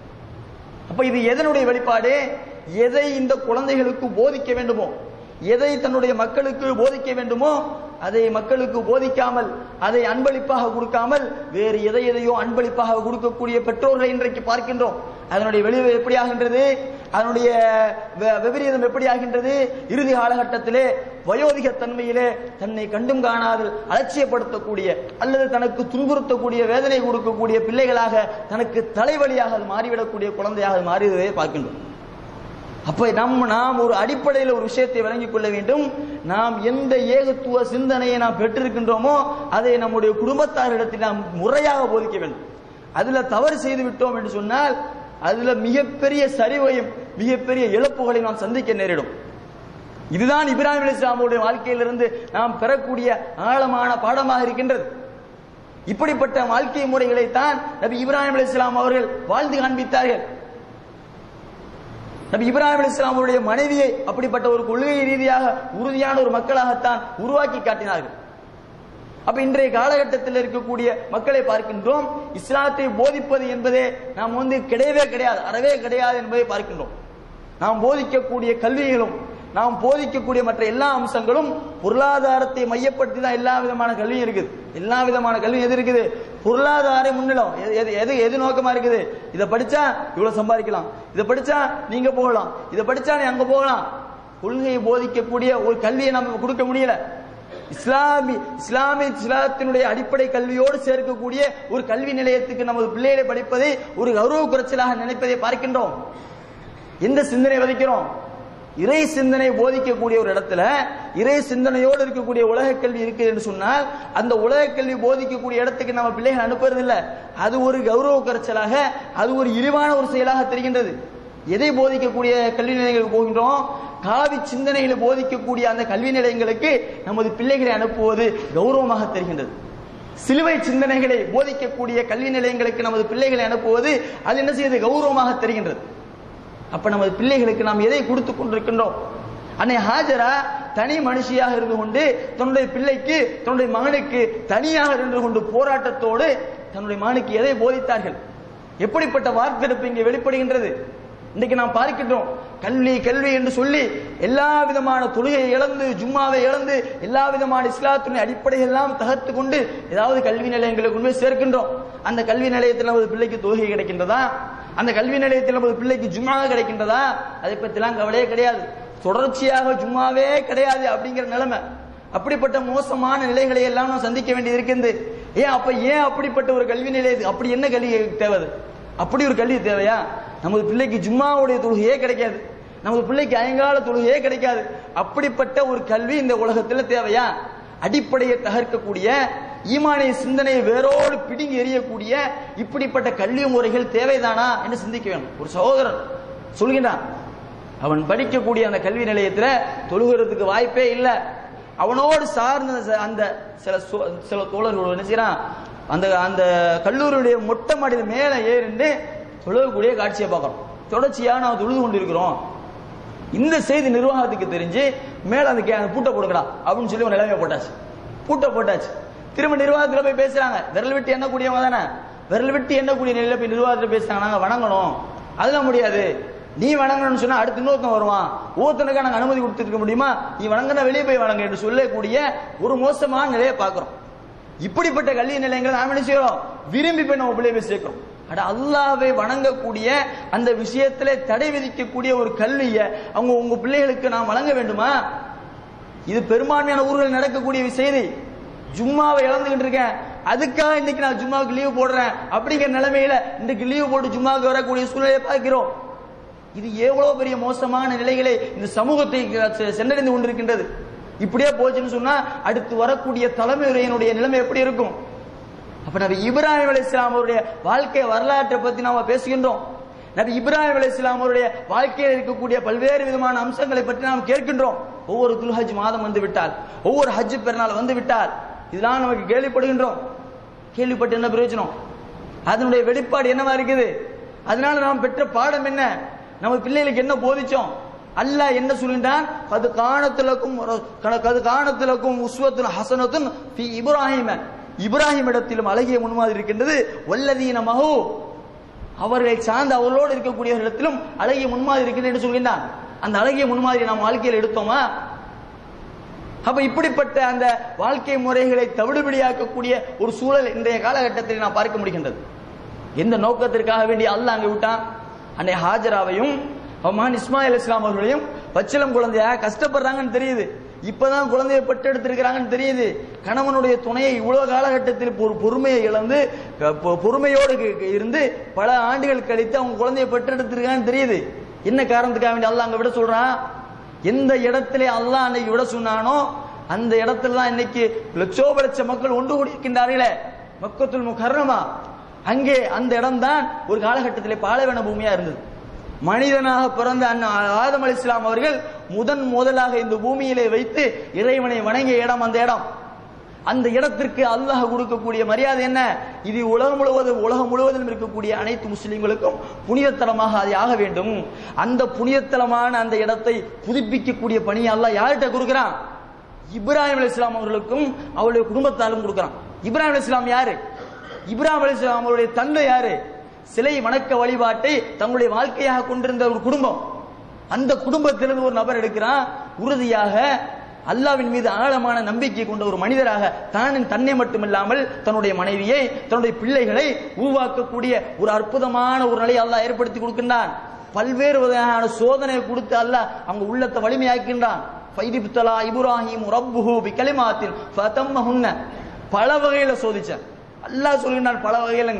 அப்ப இது எதனுடைய வெளிப்பாடு எதை இந்த குழந்தைகளுக்கு போதிக்க வேண்டுமோ எதை தன்னுடைய மக்களுக்கு போதிக்க வேண்டுமோ அதை மக்களுக்கு போதிக்காமல் அதை அன்பளிப்பாக கொடுக்காமல் வேறு எதை எதையோ அன்பளிப்பாக கொடுக்கக்கூடிய பெற்றோர்களை இன்றைக்கு பார்க்கின்றோம் அதனுடைய விளைவு எப்படி ஆகின்றது அதனுடைய வ- விபரீதம் எப்படி ஆகின்றது இறுதி காலகட்டத்திலே வயோதிக தன்மையிலே தன்னை கண்டும் காணாமல் அலட்சியப்படுத்தக்கூடிய அல்லது தனக்கு துன்புறுத்தக்கூடிய வேதனை கொடுக்கக்கூடிய பிள்ளைகளாக தனக்கு தலைவலியாக அது மாறிவிடக்கூடிய குழந்தையாக அது மாறியதை பார்க்கின்றோம் அப்ப நம்ம நாம் ஒரு அடிப்படையில் ஒரு விஷயத்தை விளங்கிக் கொள்ள வேண்டும் நாம் எந்த ஏகத்துவ சிந்தனையை நாம் பெற்றிருக்கின்றோமோ அதை நம்முடைய குடும்பத்தாரிடத்தில் நாம் முறையாக போதிக்க வேண்டும் அதுல தவறு செய்து விட்டோம் என்று சொன்னால் அதுல மிகப்பெரிய சரிவையும் மிகப்பெரிய இழப்புகளை நாம் சந்திக்க நேரிடும் இதுதான் இப்ராஹிம் அலிஸ்லாமுடைய வாழ்க்கையிலிருந்து நாம் பெறக்கூடிய ஆழமான பாடமாக இருக்கின்றது இப்படிப்பட்ட வாழ்க்கை முறைகளை தான் நபி இப்ராஹிம் அலிஸ்லாம் அவர்கள் வாழ்ந்து காண்பித்தார்கள் நபி இப்ராஹிம் அலிஸ்லாம் அவருடைய மனைவியை அப்படிப்பட்ட ஒரு கொள்கை ரீதியாக உறுதியான ஒரு மக்களாகத்தான் உருவாக்கி காட்டினார்கள் அப்ப இன்றைய காலகட்டத்தில் இருக்கக்கூடிய மக்களை பார்க்கின்றோம் இஸ்லாத்தை போதிப்பது என்பதே நாம் வந்து கிடையவே கிடையாது அறவே கிடையாது என்பதை பார்க்கின்றோம் நாம் போதிக்கக்கூடிய கல்விகளும் நாம் போதிக்கக்கூடிய மற்ற எல்லா அம்சங்களும் பொருளாதாரத்தை மையப்படுத்தி தான் எல்லா விதமான கல்வியும் இருக்குது எல்லா விதமான கல்வியும் எது இருக்குது பொருளாதார முன்னிலம் எது- எது எது எது நோக்கமா இருக்குது இதை படிச்சா இவ்வளவு சம்பாதிக்கலாம் இதை படிச்சா நீங்க போகலாம் இதை படிச்சா நீ அங்க போகலாம் கொள்கையை போதிக்கக்கூடிய ஒரு கல்வியை நம்ம கொடுக்க முடியல இஸ்லாமி இஸ்லாமிய இஸ்லாத்தினுடைய அடிப்படை கல்வியோடு சேர்க்கக்கூடிய ஒரு கல்வி நிலையத்துக்கு நமது பிள்ளைகளை படிப்பதை ஒரு கௌரவ குறைச்சலாக நினைப்பதை பார்க்கின்றோம் எந்த சிந்தனை விதைக்கிறோம் இறை சிந்தனை போதிக்கக்கூடிய ஒரு இடத்துல இறை சிந்தனையோடு இருக்கக்கூடிய உலக கல்வி இருக்கு என்று சொன்னால் அந்த உலக கல்வி போதிக்கக்கூடிய இடத்துக்கு நம்ம பிள்ளைகள் அனுப்புறதில்ல அது ஒரு கௌரவ குறைச்சலாக அது ஒரு இழிவான ஒரு செயலாக தெரிகின்றது எதை போதிக்கக்கூடிய கல்வி நிலையங்களுக்கு போகின்றோம் காவி சிந்தனைகளை போதிக்கக்கூடிய அந்த கல்வி நிலையங்களுக்கு நமது பிள்ளைகளை அனுப்புவது கௌரவமாக தெரிகின்றது சிலுவை சிந்தனைகளை போதிக்கக்கூடிய கல்வி நிலையங்களுக்கு நமது பிள்ளைகளை அனுப்புவது அது என்ன செய்யுது கௌரவமாக தெரிகின்றது அப்ப நமது பிள்ளைகளுக்கு நாம் எதை கொடுத்து கொண்டிருக்கின்றோம் அன்னை ஹாஜரா தனி மனுஷியாக இருந்து கொண்டு தன்னுடைய பிள்ளைக்கு தன்னுடைய மகனுக்கு தனியாக இருந்து கொண்டு போராட்டத்தோடு தன்னுடைய மகனுக்கு எதை போதித்தார்கள் எப்படிப்பட்ட வார்த்தெடுப்பு இங்கே வெளிப்படுகின்றது இன்றைக்கு நாம் பார்க்கின்றோம் கல்வி கல்வி என்று சொல்லி எல்லா விதமான தொழுகையை இழந்து ஜும்மாவை இழந்து எல்லா விதமான இஸ்லாத்தினுடைய அடிப்படைகள் எல்லாம் தகர்த்து கொண்டு ஏதாவது கல்வி நிலையங்களுக்கு கொண்டு போய் சேர்க்கின்றோம் அந்த கல்வி நிலையத்தில் நமது பிள்ளைக்கு தொழுகை கிடைக்கின்றதா அந்த கல்வி நிலையத்தில் நமது பிள்ளைக்கு ஜும்மா கிடைக்கின்றதா அதை பற்றிலாம் கவலையே கிடையாது தொடர்ச்சியாக ஜும்மாவே கிடையாது அப்படிங்கிற நிலைமை அப்படிப்பட்ட மோசமான நிலைகளை எல்லாம் நாம் சந்திக்க வேண்டியது இருக்கின்றது ஏன் அப்ப ஏன் அப்படிப்பட்ட ஒரு கல்வி நிலையத்து அப்படி என்ன கல்வி தேவை அப்படி ஒரு கல்வி தேவையா நமது பிள்ளைக்கு ஜும்மாவுடைய தொழுகையே கிடைக்காது நமது பிள்ளைக்கு ஐங்கால தொழுகையே கிடைக்காது அப்படிப்பட்ட ஒரு கல்வி இந்த உலகத்தில் தேவையா அடிப்படையை தகர்க்கக்கூடிய ஈமானிய சிந்தனையை வேரோடு பிடுங்கி எறியக்கூடிய இப்படிப்பட்ட கல்வி முறைகள் தேவைதானா என்று சிந்திக்க வேண்டும் ஒரு சகோதரன் சொல்கின்றான் அவன் படிக்கக்கூடிய அந்த கல்வி நிலையத்துல தொழுகிறதுக்கு வாய்ப்பே இல்லை அவனோடு சார்ந்த ச- அந்த சில சோ- சில தோழர்கள் என்ன செய்யறான் அந்த அந்த கல்லூரியுடைய மொட்டை மாடியில் மேலே ஏறிண்டு தொழுகக்கூடிய காட்சியை பார்க்கறோம் தொடர்ச்சியா நாம் தொழுது கொண்டிருக்கிறோம் இந்த செய்தி நிர்வாகத்துக்கு தெரிஞ்சு மேல அந்த கே- அந்த பூட்டை போடுங்கடா அப்படின்னு சொல்லி ஒரு நிலைமை போட்டாச்சு பூட்டை போட்டாச்சு திரும்ப நிர்வாகத்துல போய் பேசுறாங்க விரல் விட்டு எண்ணக்கூடியவங்க தானே விரல் விட்டு எண்ணக்கூடிய நிலையில போய் நிர்வாகத்துல பேசுறாங்க நாங்க வணங்கணும் அதெல்லாம் முடியாது நீ வணங்கணும்னு சொன்னா அடுத்து இன்னொருத்தன் வருவான் ஒவ்வொருத்தனுக்கா நாங்க அனுமதி கொடுத்துருக்க முடியுமா நீ வணங்கினா வெளியே போய் வணங்க என்று சொல்லக்கூடிய ஒரு மோசமான நிலையை பார்க்கிறோம் இப்படிப்பட்ட கல்வி நிலையங்களை நாம் என்ன செய்யறோம் விரும்பி போய் நம்ம பிள்ளைய போய் சேர்க்கிறோம் அட அல்லாவை வணங்கக்கூடிய அந்த விஷயத்திலே தடை விதிக்கக்கூடிய ஒரு கல்வியை அவங்க உங்க பிள்ளைகளுக்கு நாம் வழங்க வேண்டுமா இது பெரும்பான்மையான ஊர்கள் நடக்கக்கூடிய செய்தி ஜும்மாவை இழந்துகிட்டு இருக்கேன் அதுக்காக இன்னைக்கு நான் ஜும்மாவுக்கு லீவு போடுறேன் அப்படிங்கிற நிலைமையில இன்னைக்கு லீவு போட்டு ஜும்மாவுக்கு வரக்கூடிய சூழ்நிலையை பார்க்கிறோம் இது எவ்வளவு பெரிய மோசமான நிலைகளை இந்த சமூகத்தை செ- சென்றடைந்து கொண்டிருக்கின்றது இப்படியே போச்சுன்னு சொன்னா அடுத்து வரக்கூடிய தலைமுறையினுடைய நிலைமை எப்படி இருக்கும் அப்ப நபி இப்ராஹிம் அலி இஸ்லாம் அவருடைய வாழ்க்கை வரலாற்றை பத்தி நாம பேசுகின்றோம் நபி இப்ராஹிம் அலி இஸ்லாம் அவருடைய வாழ்க்கையில் இருக்கக்கூடிய பல்வேறு விதமான அம்சங்களை பற்றி நாம் கேட்கின்றோம் ஒவ்வொரு துல்ஹஜ் மாதம் வந்து விட்டால் ஒவ்வொரு ஹஜ் பெருநாள் வந்து விட்டால் இதெல்லாம் நமக்கு கேள்விப்படுகின்றோம் கேள்விப்பட்டு என்ன பிரயோஜனம் அதனுடைய வெளிப்பாடு என்னவா இருக்குது அதனால நாம் பெற்ற பாடம் என்ன நம்ம பிள்ளைகளுக்கு என்ன போதிச்சோம் அல்லாஹ் என்ன சொல்கின்றான் அது காணத்திலக்கும் அது காணத்திலக்கும் உஸ்வத்துன் ஹசனத்துன் ஃபி இப்ராஹிம இப்ராஹிம் இடத்திலும் அழகிய முன்மாதிரி இருக்கின்றது வல்லதீன மஹூ அவர்களை சார்ந்த அவர்களோடு இருக்கக்கூடிய இடத்திலும் அழகிய முன்மாதிரி இருக்கின்றது என்று சொல்கின்றான் அந்த அழகிய முன்மாதிரி நாம் வாழ்க்கையில் எடுத்தோமா அப்ப இப்படிப்பட்ட அந்த வாழ்க்கை முறைகளை தவிடுபடியாக்கக்கூடிய ஒரு சூழல் இன்றைய காலகட்டத்தில் நாம் பார்க்க முடிகின்றது எந்த நோக்கத்திற்காக வேண்டி அல்லாஹ் அங்கு விட்டான் அன்னை ஹாஜராவையும் அவமான் இஸ்மாயில் இஸ்லாம் அவர்களையும் பச்சிலம் குழந்தையா கஷ்டப்படுறாங்கன்னு தெரியுது இப்பதான் குழந்தையை பெற்றெடுத்திருக்கிறாங்கன்னு தெரியுது கணவனுடைய துணையை இவ்வளவு காலகட்டத்தில் ஒரு பொறுமையை இழந்து க- பொ- பொறுமையோடு க- இருந்து பல ஆண்டுகள் கழித்து அவங்க குழந்தையை பெற்றெடுத்திருக்காங்கன்னு தெரியுது என்ன காரணத்துக்காக வேண்டி அல்லாஹ் அங்க விட சொல்றான் எந்த இடத்திலே அல்லாஹ் அன்னைக்கு விட சொன்னானோ அந்த இடத்துல தான் இன்னைக்கு லட்சோப லட்ச மக்கள் ஒன்று கூடியிருக்கின்றார்களே மக்கத்துல் முகர்ணமா அங்கே அந்த இடம்தான் ஒரு காலகட்டத்திலே பாலைவன பூமியா இருந்தது மனிதனாக பிறந்த அண்ணா ஆதம் அலி இஸ்லாம் அவர்கள் முதன் முதலாக இந்த பூமியிலே வைத்து இறைவனை வணங்கிய இடம் அந்த இடம் அந்த இடத்திற்கு அல்லாஹ் கொடுக்கக்கூடிய மரியாதை என்ன இது உலகம் முழுவதும் உலகம் முழுவதும் இருக்கக்கூடிய அனைத்து முஸ்லிம்களுக்கும் புனிதத்தலமாக அது ஆக வேண்டும் அந்த புனிதத்தலமான அந்த இடத்தை புதுப்பிக்கக்கூடிய பணியை அல்லாஹ் யார்கிட்ட கொடுக்கிறான் இப்ராஹிம் அலி இஸ்லாம் அவர்களுக்கும் அவருடைய குடும்பத்தாலும் கொடுக்கிறான் இப்ராஹிம் அலி இஸ்லாம் யாரு இப்ராஹிம் அலி இஸ்லாம் அவருடைய தந்தை யாரு சிலை வணக்க வழிபாட்டை தங்களுடைய வாழ்க்கையாக கொண்டிருந்த ஒரு குடும்பம் அந்த குடும்பத்திலிருந்து ஒரு நபர் எடுக்கிறான் உறுதியாக அல்லாவின் மீது ஆழமான நம்பிக்கை கொண்ட ஒரு மனிதராக தான் தன்னை மட்டுமில்லாமல் தன்னுடைய மனைவியை தன்னுடைய பிள்ளைகளை உருவாக்கக்கூடிய ஒரு அற்புதமான ஒரு நிலையை அல்லாஹ் ஏற்படுத்தி கொடுக்கின்றான் பல்வேறு வகையான சோதனை கொடுத்து அல்லாஹ் அவங்க உள்ளத்தை வலிமையாக்கின்றான் ஃபைதிப்தலா இப்ராஹிம் ரப்புஹு பிகலிமாத்தின் ஃபதம்மஹுன்ன பல வகையில சோதிச்சான் அல்லாஹ் சொல்கின்றான் பல வகையில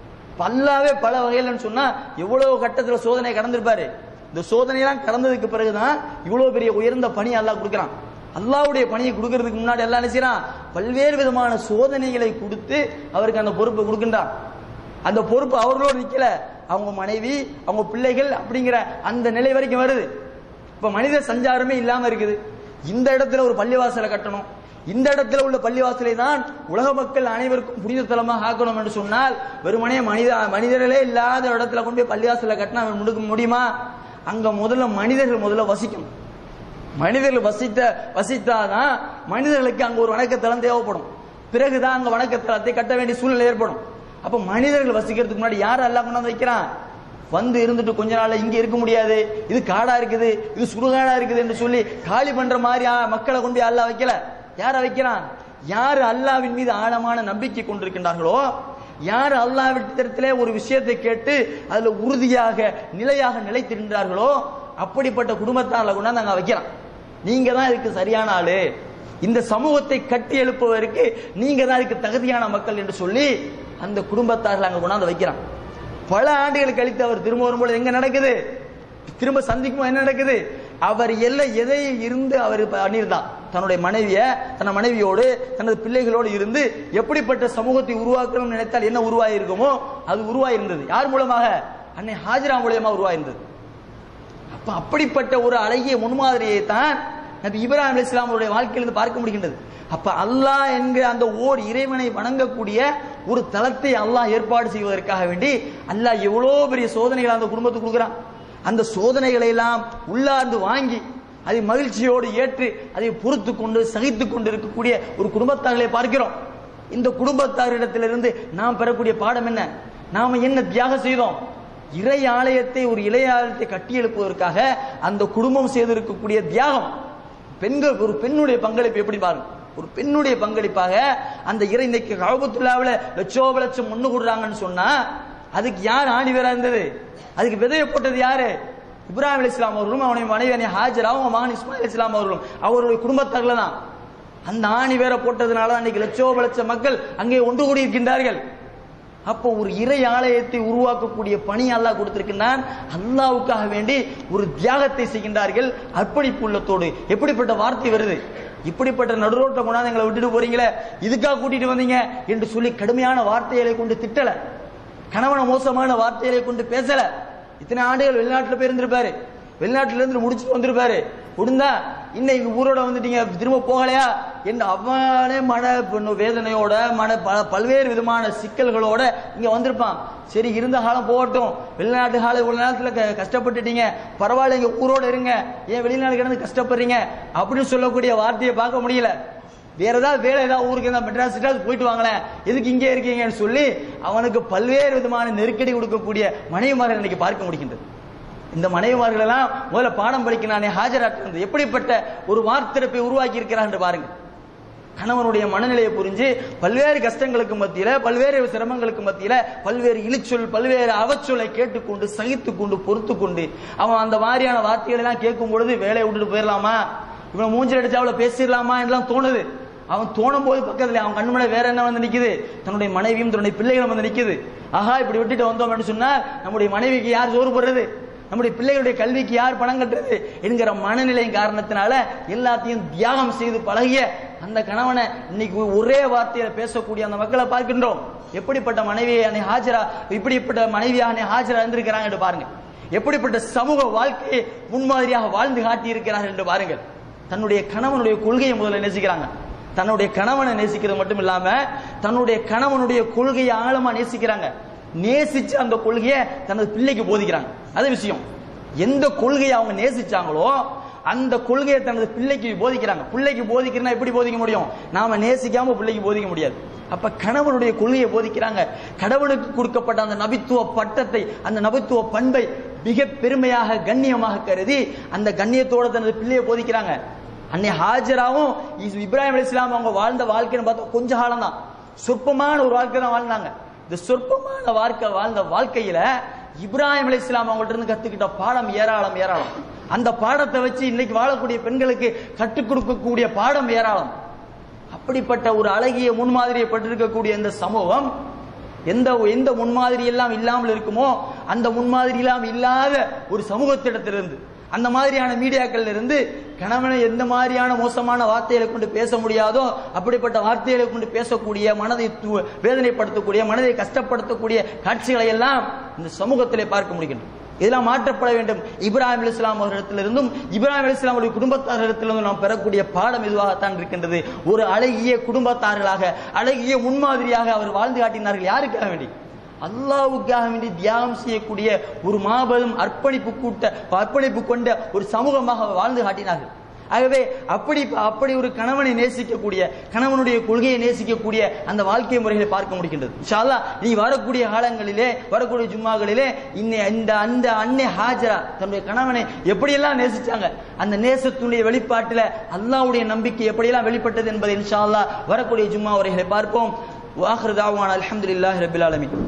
பல்லாவே பல வகையிலன்னு சொன்னா எவ்வளவு கட்டத்துல சோதனை கடந்திருப்பாரு இந்த சோதனையெல்லாம் கடந்ததுக்கு பிறகுதான் இவ்வளவு பெரிய உயர்ந்த பணி அல்லாஹ் கொடுக்குறான் அல்லாஹ்வுடைய பணியை கொடுக்கறதுக்கு முன்னாடி எல்லாம் என்ன செய்யறான் பல்வேறு விதமான சோதனைகளை கொடுத்து அவருக்கு அந்த பொறுப்பை கொடுக்கின்றான் அந்த பொறுப்பு அவர்களோடு நிக்கல அவங்க மனைவி அவங்க பிள்ளைகள் அப்படிங்கிற அந்த நிலை வரைக்கும் வருது இப்ப மனித சஞ்சாரமே இல்லாம இருக்குது இந்த இடத்துல ஒரு பள்ளிவாசலை கட்டணும் இந்த இடத்துல உள்ள பள்ளிவாசலை தான் உலக மக்கள் அனைவருக்கும் புனித தலமாக ஆக்கணும் என்று சொன்னால் வெறுமனே மனித மனிதர்களே இல்லாத இடத்துல கொண்டு போய் பள்ளிவாசலை கட்டினா அவன் முடுக்க முடியுமா அங்க முதல்ல மனிதர்கள் முதல்ல வசிக்கணும் மனிதர்கள் வசித்த வசித்தாதான் மனிதர்களுக்கு அங்க ஒரு வணக்கத்தலம் தேவைப்படும் பிறகுதான் அங்க வணக்கத்தலத்தை கட்ட வேண்டிய சூழ்நிலை ஏற்படும் அப்ப மனிதர்கள் வசிக்கிறதுக்கு முன்னாடி யார் எல்லாம் கொண்டாந்து வைக்கிறான் வந்து இருந்துட்டு கொஞ்ச நாள்ல இங்க இருக்க முடியாது இது காடா இருக்குது இது சுடுகாடா இருக்குது என்று சொல்லி காலி பண்ற மாதிரி ஆ, மக்களை கொண்டு போய் அல்லாஹ் வைக்கல யார வைக்கிறான் யார் அல்லாவின் மீது ஆழமான நம்பிக்கை கொண்டிருக்கின்றார்களோ யார் அல்லாவிடத்திலே ஒரு விஷயத்தை கேட்டு அதுல உறுதியாக நிலையாக நிலைத்திருந்தார்களோ அப்படிப்பட்ட குடும்பத்தாரில் கொண்டாந்து அங்க வைக்கிறான் நீங்க தான் இதுக்கு சரியான ஆளு இந்த சமூகத்தை கட்டி எழுப்புவதற்கு நீங்க தான் இதுக்கு தகுதியான மக்கள் என்று சொல்லி அந்த குடும்பத்தார்கள் அங்க கொண்டாந்து வைக்கிறான் பல ஆண்டுகள் கழித்து அவர் திரும்ப வரும்போது எங்க நடக்குது திரும்ப சந்திக்கும் என்ன நடக்குது அவர் எல்லாம் எதை இருந்து அவர் பண்ணியிருந்தான் தன்னுடைய மனைவிய தன் மனைவியோடு தனது பிள்ளைகளோடு இருந்து எப்படிப்பட்ட சமூகத்தை உருவாக்கணும்னு நினைத்தால் என்ன உருவாயிருக்குமோ அது உருவாயிருந்தது யார் மூலமாக அன்னை ஹாஜரா மூலியமா உருவாயிருந்தது அப்ப அப்படிப்பட்ட ஒரு அழகிய முன்மாதிரியை தான் நபி இப்ராஹிம் அலி இஸ்லாமுடைய வாழ்க்கையிலிருந்து பார்க்க முடிகின்றது அப்ப அல்லாஹ் என்கிற அந்த ஓர் இறைவனை வணங்கக்கூடிய ஒரு தளத்தை அல்லாஹ் ஏற்பாடு செய்வதற்காக வேண்டி அல்லாஹ் எவ்வளோ பெரிய சோதனைகளை அந்த குடும்பத்துக்கு கொடுக்குறான் அந்த சோதனைகளை எல்லாம் உள்ளார்ந்து வாங்கி அதை மகிழ்ச்சியோடு ஏற்று அதை பொறுத்து கொண்டு சகித்து கொண்டு இருக்கக்கூடிய ஒரு குடும்பத்தார்களை பார்க்கிறோம் இந்த குடும்பத்தாரிடத்திலிருந்து நாம் பெறக்கூடிய பாடம் என்ன நாம என்ன தியாகம் செய்தோம் இறை ஆலயத்தை ஒரு இளைய ஆலயத்தை கட்டி எழுப்புவதற்காக அந்த குடும்பம் செய்திருக்கக்கூடிய தியாகம் பெண்கள் ஒரு பெண்ணுடைய பங்களிப்பு எப்படி பாருங்க ஒரு பெண்ணுடைய பங்களிப்பாக அந்த இறை இன்னைக்கு கழகத்துள்ளாவில் லட்சோப லட்சம் ஒண்ணு கொடுறாங்கன்னு சொன்னா அதுக்கு யார் ஆணி வேற இருந்தது அதுக்கு விதைய போட்டது யாரு இப்ராஹிம் அலி இஸ்லாம் அவர்களும் அவனுடைய மனைவி அணி ஹாஜராவும் அவன் மகன் இஸ்மாயில் இஸ்லாம் அவர்களும் அவருடைய குடும்பத்தார்கள் தான் அந்த ஆணி வேற போட்டதுனால தான் இன்னைக்கு லட்சோப லட்சம் மக்கள் அங்கே ஒன்று கூடி இருக்கின்றார்கள் அப்போ ஒரு இறை ஆலயத்தை உருவாக்கக்கூடிய பணி அல்லாஹ் கொடுத்திருக்கின்றான் அல்லாவுக்காக வேண்டி ஒரு தியாகத்தை செய்கின்றார்கள் அர்ப்பணிப்பு உள்ளத்தோடு எப்படிப்பட்ட வார்த்தை வருது இப்படிப்பட்ட நடுரோட்டை கொண்டாந்து எங்களை விட்டுட்டு போறீங்களே இதுக்காக கூட்டிட்டு வந்தீங்க என்று சொல்லி கடுமையான வார்த்தைகளை கொண்டு திட்டல கணவன மோசமான வார்த்தைகளை கொண்டு பேசல இத்தனை ஆண்டுகள் வெளிநாட்டுல போய் இருந்திருப்பாரு வெளிநாட்டுல இருந்து முடிச்சுட்டு வந்திருப்பாரு முடிந்தா இன்னைக்கு ஊரோட வந்துட்டீங்க திரும்ப போகலையா என்று அவனே மன பண்ணு வேதனையோட மன ப- பல்வேறு விதமான சிக்கல்களோட இங்க வந்திருப்பான் சரி இருந்த காலம் போகட்டும் வெளிநாட்டு காலம் இவ்வளவு நேரத்துல க- கஷ்டப்பட்டுட்டீங்க பரவாயில்ல இங்க ஊரோட இருங்க ஏன் வெளிநாடு கிடந்து கஷ்டப்படுறீங்க அப்படின்னு சொல்லக்கூடிய வார்த்தையை பார்க்க முடியல வேற ஏதாவது வேலை ஏதாவது ஊருக்கு இருந்தா மெட்ராஸ் கிட்டாவது போயிட்டு வாங்களேன் எதுக்கு இங்கே இருக்கீங்கன்னு சொல்லி அவனுக்கு பல்வேறு விதமான நெருக்கடி கொடுக்கக்கூடிய மனைவிமார்கள் இன்னைக்கு பார்க்க முடிகின்றது இந்த மனைவிமார்கள் எல்லாம் முதல்ல பாடம் படிக்கிறானே ஹாஜராட்டு எப்படிப்பட்ட ஒரு வார்த்திருப்பை உருவாக்கி இருக்கிறான் என்று பாருங்க கணவனுடைய மனநிலையை புரிஞ்சு பல்வேறு கஷ்டங்களுக்கு மத்தியில பல்வேறு சிரமங்களுக்கு மத்தியில பல்வேறு இழிச்சொல் பல்வேறு அவச்சொல்லை கேட்டுக்கொண்டு சகித்து கொண்டு பொறுத்து கொண்டு அவன் அந்த மாதிரியான வார்த்தைகளை எல்லாம் கேட்கும் பொழுது வேலையை விட்டுட்டு போயிடலாமா இவனை மூஞ்சில் அடிச்சு அவளை பேசிடலாமா என்றெல்லாம் தோணுது அவன் தோணும் போது பக்கத்துல அவன் கண் முன்னாடி வேற என்ன வந்து நிக்குது தன்னுடைய மனைவியும் தன்னுடைய பிள்ளைகளும் வந்து நிக்குது ஆஹா இப்படி விட்டுட்டு வந்தோம் அப்படின்னு சொன்னா நம்முடைய மனைவிக்கு யார் சோறு போடுறது நம்முடைய பிள்ளைகளுடைய கல்விக்கு யார் பணம் கட்டுறது என்கிற மனநிலையின் காரணத்தினால எல்லாத்தையும் தியாகம் செய்து பழகிய அந்த கணவனை இன்னைக்கு ஒரே வார்த்தையில பேசக்கூடிய அந்த மக்களை பார்க்கின்றோம் எப்படிப்பட்ட மனைவியை அன்னை ஹாஜரா இப்படிப்பட்ட மனைவியா அன்னை ஹாஜரா இருந்திருக்கிறாங்க பாருங்க எப்படிப்பட்ட சமூக வாழ்க்கையை முன்மாதிரியாக வாழ்ந்து காட்டி இருக்கிறார்கள் என்று பாருங்கள் தன்னுடைய கணவனுடைய கொள்கையை முதல்ல நேசிக்கிறாங்க தன்னுடைய கணவனை நேசிக்கிறது மட்டும் இல்லாம தன்னுடைய கணவனுடைய கொள்கையை ஆழமா நேசிக்கிறாங்க நேசிச்சு அந்த கொள்கையை தனது பிள்ளைக்கு போதிக்கிறாங்க அது விஷயம் எந்த கொள்கையை அவங்க நேசிச்சாங்களோ அந்த கொள்கையை தனது பிள்ளைக்கு போதிக்கிறாங்க பிள்ளைக்கு போதிக்கிறனா எப்படி போதிக்க முடியும் நாம நேசிக்காம பிள்ளைக்கு போதிக்க முடியாது அப்ப கணவனுடைய கொள்கையை போதிக்கிறாங்க கடவுளுக்கு கொடுக்கப்பட்ட அந்த நபித்துவ பட்டத்தை அந்த நபித்துவ பண்பை மிக பெருமையாக கண்ணியமாக கருதி அந்த கண்ணியத்தோட தனது பிள்ளையை போதிக்கிறாங்க அன்னை ஹாஜராவும் இஸ்- இப்ராஹிம் அலைஹிஸ்ஸலாம் அவங்க வாழ்ந்த வாழ்க்கைன்னு பார்த்தா கொஞ்ச காலம் தான் சொற்பமான ஒரு வாழ்க்கை தான் வாழ்ந்தாங்க இந்த சொற்பமான வாழ்க்கை வாழ்ந்த வாழ்க்கையில இப்ராஹிம் அலைஹிஸ்ஸலாம் அவங்கள்ட்ட இருந்து கத்துக்கிட்ட பாடம் ஏராளம் ஏராளம் அந்த பாடத்தை வச்சு இன்னைக்கு வாழக்கூடிய பெண்களுக்கு கற்றுக் கொடுக்கக்கூடிய பாடம் ஏராளம் அப்படிப்பட்ட ஒரு அழகிய முன்மாதிரியை பெற்றிருக்கக்கூடிய இந்த சமூகம் எந்த எந்த முன்மாதிரி எல்லாம் இல்லாமல் இருக்குமோ அந்த முன்மாதிரி எல்லாம் இல்லாத ஒரு சமூகத்திடத்திலிருந்து அந்த மாதிரியான மீடியாக்கள்ல இருந்து கணவனை எந்த மாதிரியான மோசமான வார்த்தைகளை கொண்டு பேச முடியாதோ அப்படிப்பட்ட வார்த்தைகளை கொண்டு பேசக்கூடிய மனதை து- வேதனைப்படுத்தக்கூடிய மனதை கஷ்டப்படுத்தக்கூடிய காட்சிகளை எல்லாம் இந்த சமூகத்திலே பார்க்க முடிகின்றது இதெல்லாம் மாற்றப்பட வேண்டும் இப்ராஹிம் அலிஸ்லாம் அவர்களிடத்திலிருந்தும் இப்ராஹிம் அலிஸ்லாமுடைய குடும்பத்தாரிடத்திலிருந்தும் நாம் பெறக்கூடிய பாடம் இதுவாகத்தான் இருக்கின்றது ஒரு அழகிய குடும்பத்தார்களாக அழகிய முன்மாதிரியாக அவர் வாழ்ந்து காட்டினார்கள் யாருக்காக வேண்டி அல்லாவுக்காக வேண்டி தியாகம் செய்யக்கூடிய ஒரு மாபெரும் அர்ப்பணிப்பு கூட்ட அர்ப்பணிப்பு கொண்ட ஒரு சமூகமாக அவர் வாழ்ந்து காட்டினார்கள் ஆகவே அப்படி அப்படி ஒரு கணவனை நேசிக்கக்கூடிய கணவனுடைய கொள்கையை நேசிக்கக்கூடிய அந்த வாழ்க்கை முறைகளை பார்க்க முடிகின்றது இன்ஷா அல்லாஹ் நீ வரக்கூடிய காலங்களிலே வரக்கூடிய ஜும்மாகளிலே இன்னை இந்த அந்த அன்னை ஹாஜரா தன்னுடைய கணவனை எப்படியெல்லாம் நேசிச்சாங்க அந்த நேசத்துடைய வெளிப்பாட்டில் அல்லாஹ்வுடைய நம்பிக்கை எப்படியெல்லாம் வெளிப்பட்டது என்பதை இன்ஷா அல்லாஹ் வரக்கூடிய ஜும்மா உரைகளை பார்ப்போம் வாஹர் தாவான் அல்ஹம்துலில்லாஹி ரபில் ஆலமீன்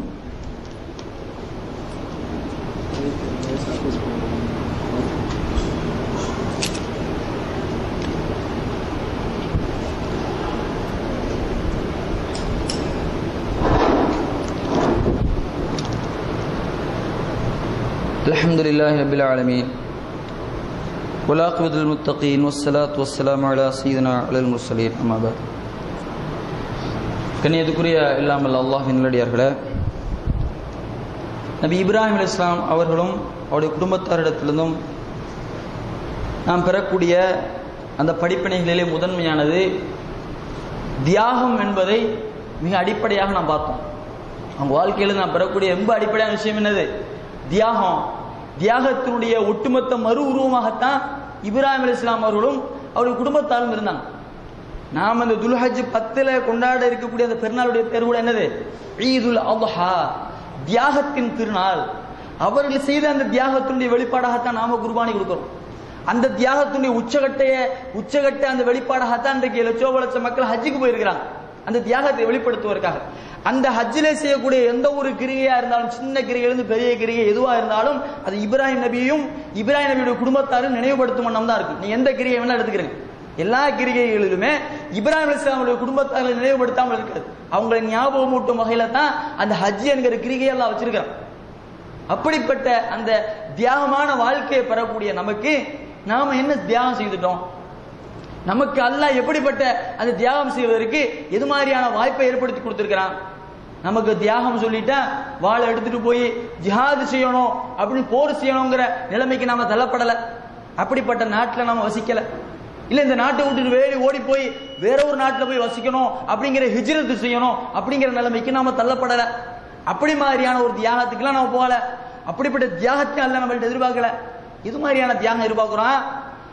الحمد لله رب العالمين والعاقبة للمتقين والصلاة والسلام على سيدنا على المرسلين أما بعد கண்ணியத்துக்குரிய இல்லாமல் அல்லாஹின் நல்லடியார்களே நபி இப்ராஹிம் அலி இஸ்லாம் அவர்களும் அவருடைய குடும்பத்தாரிடத்திலிருந்தும் நாம் பெறக்கூடிய அந்த படிப்பினைகளிலே முதன்மையானது தியாகம் என்பதை மிக அடிப்படையாக நாம் பார்த்தோம் அவங்க வாழ்க்கையில் நாம் பெறக்கூடிய ரொம்ப அடிப்படையான விஷயம் என்னது தியாகம் தியாகத்தினுடைய ஒட்டுமொத்த மறு உருவமாகத்தான் இப்ராஹிம் அலி இஸ்லாம் அவர்களும் அவருடைய குடும்பத்தாரும் இருந்தாங்க நாம் அந்த துல்ஹஜ் பத்துல கொண்டாட இருக்கக்கூடிய அந்த பெருநாளுடைய பேர் கூட என்னது ஈதுல் அல்ஹா தியாகத்தின் திருநாள் அவர்கள் செய்த அந்த தியாகத்தினுடைய வெளிப்பாடாகத்தான் நாம குர்பானி கொடுக்கிறோம் அந்த தியாகத்தினுடைய உச்சகட்டைய உச்சகட்ட அந்த வெளிப்பாடாகத்தான் இன்றைக்கு லட்சோப லட்சம் மக்கள் ஹஜ்ஜுக்கு போயிருக்கிறாங்க அந்த தியாகத்தை வெளிப்படுத்துவதற்காக அந்த ஹஜ்ஜிலே செய்யக்கூடிய எந்த ஒரு கிரிகையா இருந்தாலும் சின்ன கிரிகையிலிருந்து பெரிய கிரிகை எதுவா இருந்தாலும் அது இப்ராஹிம் நபியும் இப்ராஹிம் நபியுடைய குடும்பத்தாரும் நினைவுபடுத்தும் வண்ணம் தான் இருக்கும் நீ எந்த கிரிகை வேணா எடுத்துக்கிறீங்க எல்லா கிரிகைகளிலுமே இப்ராஹிம் அலிஸ்லாமுடைய குடும்பத்தாரை நினைவுபடுத்தாமல் இருக்கிறது அவங்களை ஞாபகமூட்டும் வகையில தான் அந்த ஹஜ் என்கிற கிரிகையெல்லாம் வச்சிருக்கிறான் அப்படிப்பட்ட அந்த தியாகமான வாழ்க்கையை பெறக்கூடிய நமக்கு நாம என்ன தியாகம் செய்துட்டோம் நமக்கு அல்லாஹ் எப்படிப்பட்ட அந்த தியாகம் செய்வதற்கு எது மாதிரியான வாய்ப்பை ஏற்படுத்தி கொடுத்திருக்கிறான் நமக்கு தியாகம் சொல்லிட்டா வாளை எடுத்துட்டு போய் ஜிஹாது செய்யணும் அப்படின்னு போர் செய்யணுங்கிற நிலைமைக்கு நாம தள்ளப்படல அப்படிப்பட்ட நாட்டுல நாம வசிக்கல இல்ல இந்த நாட்டை விட்டுட்டு வேலி ஓடி போய் வேற ஒரு நாட்டுல போய் வசிக்கணும் அப்படிங்கிற ஹிஜ்ரத்து செய்யணும் அப்படிங்கிற நிலைமைக்கு நாம தள்ளப்படல அப்படி மாதிரியான ஒரு தியாகத்துக்குலாம் நாம போகல அப்படிப்பட்ட தியாகத்தை அல்ல நம்மள்ட்ட எதிர்பார்க்கல இது மாதிரியான தியாகம் எதிர்பார்க்கிறோம்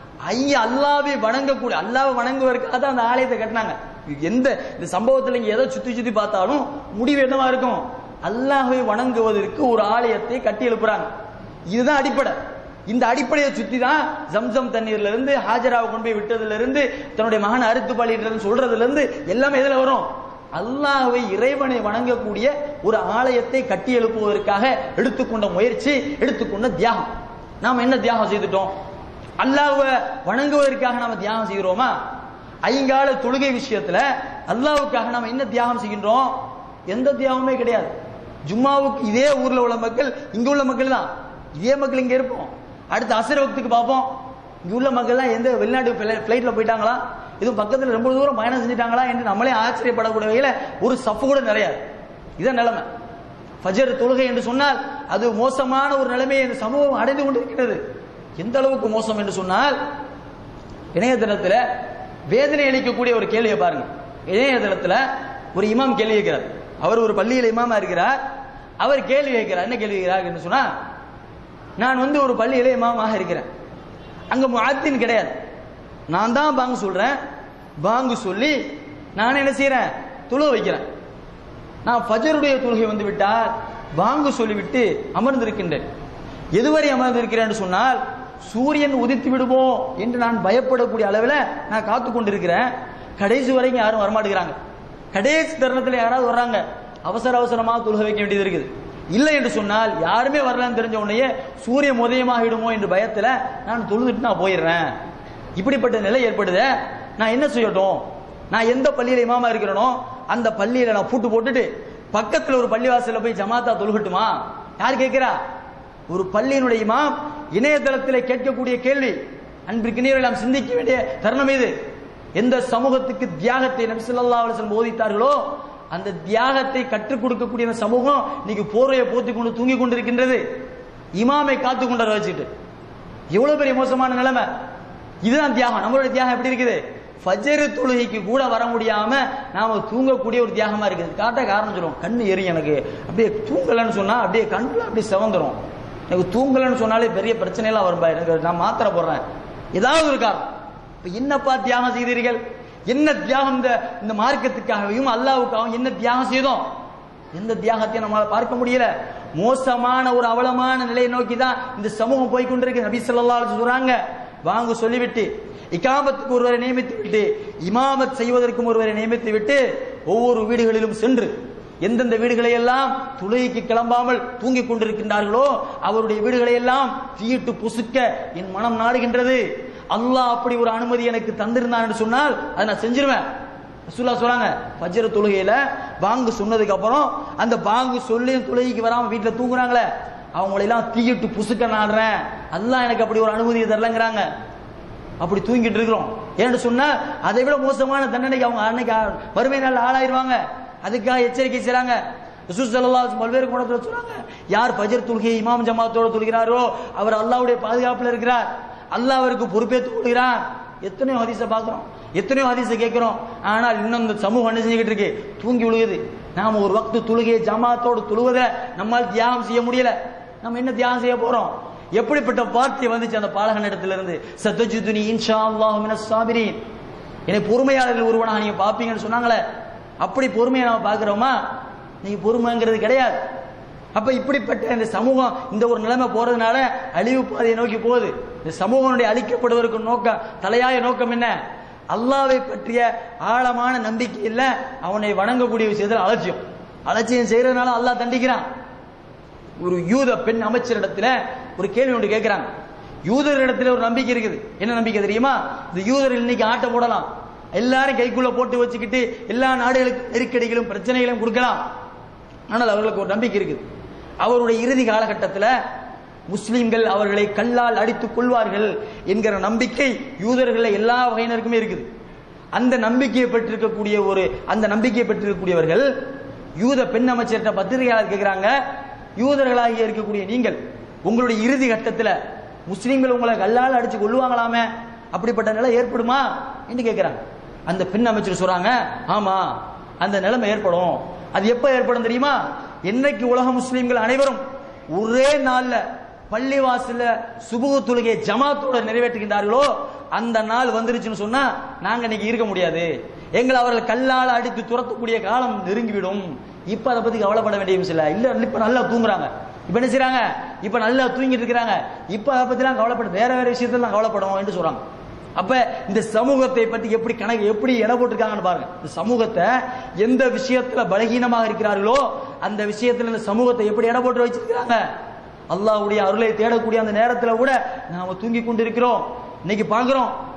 ஐயா அல்லாவை வணங்கக்கூடிய அல்லாவை வணங்குவதற்காக தான் அந்த ஆலயத்தை கட்டினாங்க எந்த இந்த சம்பவத்துல இங்க எதை சுத்தி சுத்தி பார்த்தாலும் முடிவு என்னவா இருக்கும் அல்லாஹ்வை வணங்குவதற்கு ஒரு ஆலயத்தை கட்டி எழுப்புறாங்க இதுதான் அடிப்படை இந்த அடிப்படையை சுத்தி தான் ஜம்சம் தண்ணீர்ல இருந்து ஹாஜராவை கொண்டு போய் விட்டதுல இருந்து தன்னுடைய மகன் அறுத்து பலிட்டு சொல்றதுல இருந்து எல்லாமே எதுல வரும் அல்லாஹ்வை இறைவனை வணங்கக்கூடிய ஒரு ஆலயத்தை கட்டி எழுப்புவதற்காக எடுத்துக்கொண்ட முயற்சி எடுத்துக்கொண்ட தியாகம் நாம் என்ன தியாகம் செய்துட்டோம் அல்லாஹ்வை வணங்குவதற்காக நாம தியாகம் செய்கிறோமா ஐங்கால தொழுகை விஷயத்துல அல்லாஹ்வுக்காக நாம என்ன தியாகம் செய்கின்றோம் எந்த தியாகமே கிடையாது ஜும்மாவுக்கு இதே ஊர்ல உள்ள மக்கள் இங்க உள்ள மக்கள் தான் இதே மக்கள் இங்க இருப்போம் அடுத்து அசர வக்துக்கு பார்ப்போம் இங்க உள்ள மக்கள் தான் எந்த வெளிநாட்டு பிளைட்ல போயிட்டாங்களா இதுவும் பக்கத்துல ரொம்ப தூரம் பயணம் செஞ்சுட்டாங்களா என்று நம்மளே ஆச்சரியப்படக்கூடிய வகையில ஒரு சஃப் கூட நிறையாது இதான் நிலைமை ஃபஜர் தொழுகை என்று சொன்னால் அது மோசமான ஒரு நிலைமையை இந்த சமூகம் அடைந்து கொண்டிருக்கிறது எந்த அளவுக்கு மோசம் என்று சொன்னால் இணையதளத்துல வேதனை அளிக்கக்கூடிய ஒரு கேள்வியை பாருங்க இணையதளத்துல ஒரு இமாம் கேள்வி கேட்கிறார் அவர் ஒரு பள்ளியில் இமாமா இருக்கிறார் அவர் கேள்வி கேட்கிறார் என்ன கேள்வி கேட்கிறார் என்று சொன்னா நான் வந்து ஒரு பள்ளியில இமாமாக இருக்கிறேன் அங்க முஅத்தின் கிடையாது நான் தான் பாங்கு சொல்றேன் பாங்கு சொல்லி நான் என்ன செய்யறேன் தொழுக வைக்கிறேன் நான் ஃபஜருடைய தொழுகை வந்து விட்டால் பாங்கு சொல்லிவிட்டு அமர்ந்திருக்கின்றேன் எதுவரை அமர்ந்திருக்கிறேன் என்று சொன்னால் சூரியன் உதித்து விடுமோ என்று நான் பயப்படக்கூடிய அளவில் நான் காத்து கொண்டிருக்கிறேன் கடைசி வரைக்கும் யாரும் வரமாட்டேங்கிறாங்க கடைசி தருணத்தில் யாராவது வர்றாங்க அவசர அவசரமாக தொழுக வைக்க வேண்டியது இருக்குது இல்லை என்று சொன்னால் யாருமே வரலன்னு தெரிஞ்ச உடனேயே சூரியன் உதயமாகிடுமோ என்று பயத்தில் நான் தொழுதுட்டு நான் போயிடுறேன் இப்படிப்பட்ட நிலை ஏற்படுதே நான் என்ன செய்யட்டும் நான் எந்த பள்ளியில இமாமா இருக்கிறேனோ அந்த பள்ளியில நான் பூட்டு போட்டுட்டு பக்கத்துல ஒரு பள்ளிவாசல்ல போய் ஜமாத்தா தொழுகட்டுமா யார் கேட்கிறா ஒரு பள்ளியினுடைய இமாம் இணையதளத்தில் கேட்கக்கூடிய கேள்வி அன்பிற்கு நீரை நாம் சிந்திக்க வேண்டிய தருணம் இது எந்த சமூகத்துக்கு தியாகத்தை நபி ஸல்லல்லாஹு அலைஹி வஸல்லம் போதித்தார்களோ அந்த தியாகத்தை கற்றுக் கொடுக்கக்கூடிய அந்த சமூகம் இன்னைக்கு போர்வையை போத்தி கொண்டு தூங்கி கொண்டிருக்கின்றது இமாமை காத்து கொண்டு வச்சுட்டு எவ்வளவு பெரிய மோசமான நிலைமை இதுதான் தியாகம் நம்மளுடைய தியாகம் எப்படி இருக்குது ஃபஜ்ர் தொழுகைக்கு கூட வர முடியாம நாம தூங்கக்கூடிய ஒரு தியாகமா இருக்குது காட்ட காரணம் சொல்லுவோம் கண்ணு எரியும் எனக்கு அப்படியே தூங்கலன்னு சொன்னா அப்படியே கண்ணுல அப்படியே செவந்துரும் எனக்கு தூங்கலன்னு சொன்னாலே பெரிய பிரச்சனை எல்லாம் வரும் எனக்கு நான் மாத்திரை போடுறேன் ஏதாவது ஒரு காரணம் இப்ப என்னப்பா தியாகம் செய்தீர்கள் என்ன தியாகம் இந்த இந்த மார்க்கத்துக்காகவும் அல்லாவுக்காகவும் என்ன தியாகம் செய்தோம் எந்த தியாகத்தையும் நம்மளால பார்க்க முடியல மோசமான ஒரு அவலமான நிலையை நோக்கி தான் இந்த சமூகம் போய் கொண்டிருக்கு நபி ஸல்லல்லாஹு அலைஹி சொல்றாங்க வாங்க சொல்லிவிட்டு இகாமத்துக்கு ஒருவரை நியமித்து விட்டு இமாமத் செய்வதற்கும் ஒருவரை நியமித்து விட்டு ஒவ்வொரு வீடுகளிலும் சென்று எந்தெந்த வீடுகளை எல்லாம் துளைக்கு கிளம்பாமல் தூங்கிக் கொண்டிருக்கின்றார்களோ அவருடைய வீடுகளை எல்லாம் தீயிட்டு புசுக்க என் மனம் நாடுகின்றது அல்லாஹ் அப்படி ஒரு அனுமதி எனக்கு தந்திருந்தான் என்று சொன்னால் அதை நான் செஞ்சிருவேன் ரசூல்லா சொல்றாங்க ஃபஜ்ர் தொழுகையில பாங்கு சொன்னதுக்கு அப்புறம் அந்த பாங்கு சொல்லி தொழுகைக்கு வராம வீட்டுல தூங்குறாங்களே அவங்களை எல்லாம் தீயிட்டு புசுக்க நாடுறேன் அல்லாஹ் எனக்கு அப்படி ஒரு அனுமதி தரலங்கிறாங்க அப்படி தூங்கிட்டு இருக்கிறோம் ஏன்னு சொன்னா அதை விட மோசமான தண்டனைக்கு அவங்க அன்னைக்கு வறுமை நாள் ஆளாயிருவாங்க அதுக்காக எச்சரிக்கை செய்றாங்க ரசூல் ஸல்லல்லாஹு அலைஹி வஸல்லம் பல்வேறு குணத்துல சொல்றாங்க யார் ஃபஜ்ர் தொழுகை இமாம் ஜமாத்தோட தொழுகிறாரோ அவர் அல்லாஹ்வுடைய பாதுகாப்புல இருக்கிறார் அல்லாஹ் அவருக்கு பொறுப்பேற்று கொள்கிறார் எத்தனையோ ஹதீஸை பார்க்கிறோம் எத்தனையோ ஹதீஸை கேட்கிறோம் ஆனால் இன்னும் இந்த சமூகம் என்ன செஞ்சுக்கிட்டு இருக்கு தூங்கி விழுகுது நாம ஒரு வக்து தொழுகையை ஜமாத்தோடு தொழுவதை நம்மால் தியாகம் செய்ய முடியல நம்ம என்ன தியாகம் செய்ய போறோம் எப்படிப்பட்ட வார்த்தை வந்துச்சு அந்த பாலகன் இடத்துல இருந்து சத்தஜுதுனி இன்ஷா அல்லாஹு மினஸ் சாபிரீன் என்னை பொறுமையாளர்கள் ஒருவனாக நீங்க பாப்பீங்கன்னு சொன்னாங்களே அப்படி பொறுமையை நாம பார்க்கிறோமா நீங்க பொறுமைங்கிறது கிடையாது அப்ப இப்படிப்பட்ட இந்த சமூகம் இந்த ஒரு நிலைமை போறதுனால அழிவு பாதையை நோக்கி போகுது இந்த சமூகனுடைய அழிக்கப்படுவதற்கு நோக்கம் தலையாய நோக்கம் என்ன அல்லாவை பற்றிய ஆழமான நம்பிக்கை இல்ல அவனை வணங்கக்கூடிய விஷயத்தில் அலட்சியம் அலட்சியம் செய்யறதுனால அல்லாஹ் தண்டிக்கிறான் ஒரு யூத பெண் அமைச்சரிடத்துல ஒரு கேள்வி ஒன்று கேட்கிறாங்க யூதரிடத்துல ஒரு நம்பிக்கை இருக்குது என்ன நம்பிக்கை தெரியுமா இந்த யூதர் இன்னைக்கு ஆட்டம் போடலாம் எல்லாரும் கைக்குள்ள போட்டு வச்சுக்கிட்டு எல்லா நாடுகளுக்கும் நெருக்கடிகளும் பிரச்சனைகளும் கொடுக்கலாம் ஆனால் அவர்களுக்கு ஒரு நம்பிக்கை இருக்குது அவருடைய இறுதி காலகட்டத்தில் முஸ்லிம்கள் அவர்களை கல்லால் அடித்துக் கொள்வார்கள் என்கிற நம்பிக்கை யூதர்கள் எல்லா வகையினருக்குமே இருக்குது அந்த நம்பிக்கையை பெற்றிருக்கக்கூடிய ஒரு அந்த நம்பிக்கையை பெற்றிருக்கக்கூடியவர்கள் யூத பெண் அமைச்சர்கிட்ட பத்திரிகையாளர் கேட்கிறாங்க யூதர்களாகிய இருக்கக்கூடிய நீங்கள் உங்களுடைய இறுதி கட்டத்தில் முஸ்லிம்கள் உங்களை கல்லால் அடிச்சு கொள்ளுவாங்களாமே அப்படிப்பட்ட நிலை ஏற்படுமா என்று கேட்கிறாங்க அந்த பெண் அமைச்சர் சொல்றாங்க ஆமா அந்த நிலைமை ஏற்படும் அது எப்ப ஏற்படும் தெரியுமா என்னைக்கு உலக முஸ்லிம்கள் அனைவரும் ஒரே நாள்ல பள்ளிவாசல்ல சுபுக தொழுகையை ஜமாத்தோட நிறைவேற்றுகின்றார்களோ அந்த நாள் வந்துருச்சுன்னு சொன்னா நாங்க இன்னைக்கு இருக்க முடியாது எங்களை அவர்கள் கல்லால் அடித்து துரத்தக்கூடிய காலம் நெருங்கிவிடும் இப்ப அதை பத்தி கவலைப்பட வேண்டிய விஷயம் இல்ல இல்ல இப்ப நல்லா தூங்குறாங்க இப்ப என்ன செய்றாங்க இப்ப நல்லா தூங்கிட்டு இருக்கிறாங்க இப்ப அதை பத்தி எல்லாம் கவலைப்பட வேற வேற விஷயத்துல எல்லாம் கவலைப்படும் என்று சொல்றாங்க அப்ப இந்த சமூகத்தை பற்றி எப்படி கணக்கு எப்படி எடை போட்டிருக்காங்கன்னு பாருங்க இந்த சமூகத்தை எந்த விஷயத்துல பலகீனமாக இருக்கிறார்களோ அந்த விஷயத்துல இந்த சமூகத்தை எப்படி எடை போட்டு வச்சிருக்கிறாங்க அல்லாஹ்வுடைய அருளை தேடக்கூடிய அந்த நேரத்துல கூட நாம தூங்கி கொண்டிருக்கிறோம் இன்னைக்கு பாக்குறோம்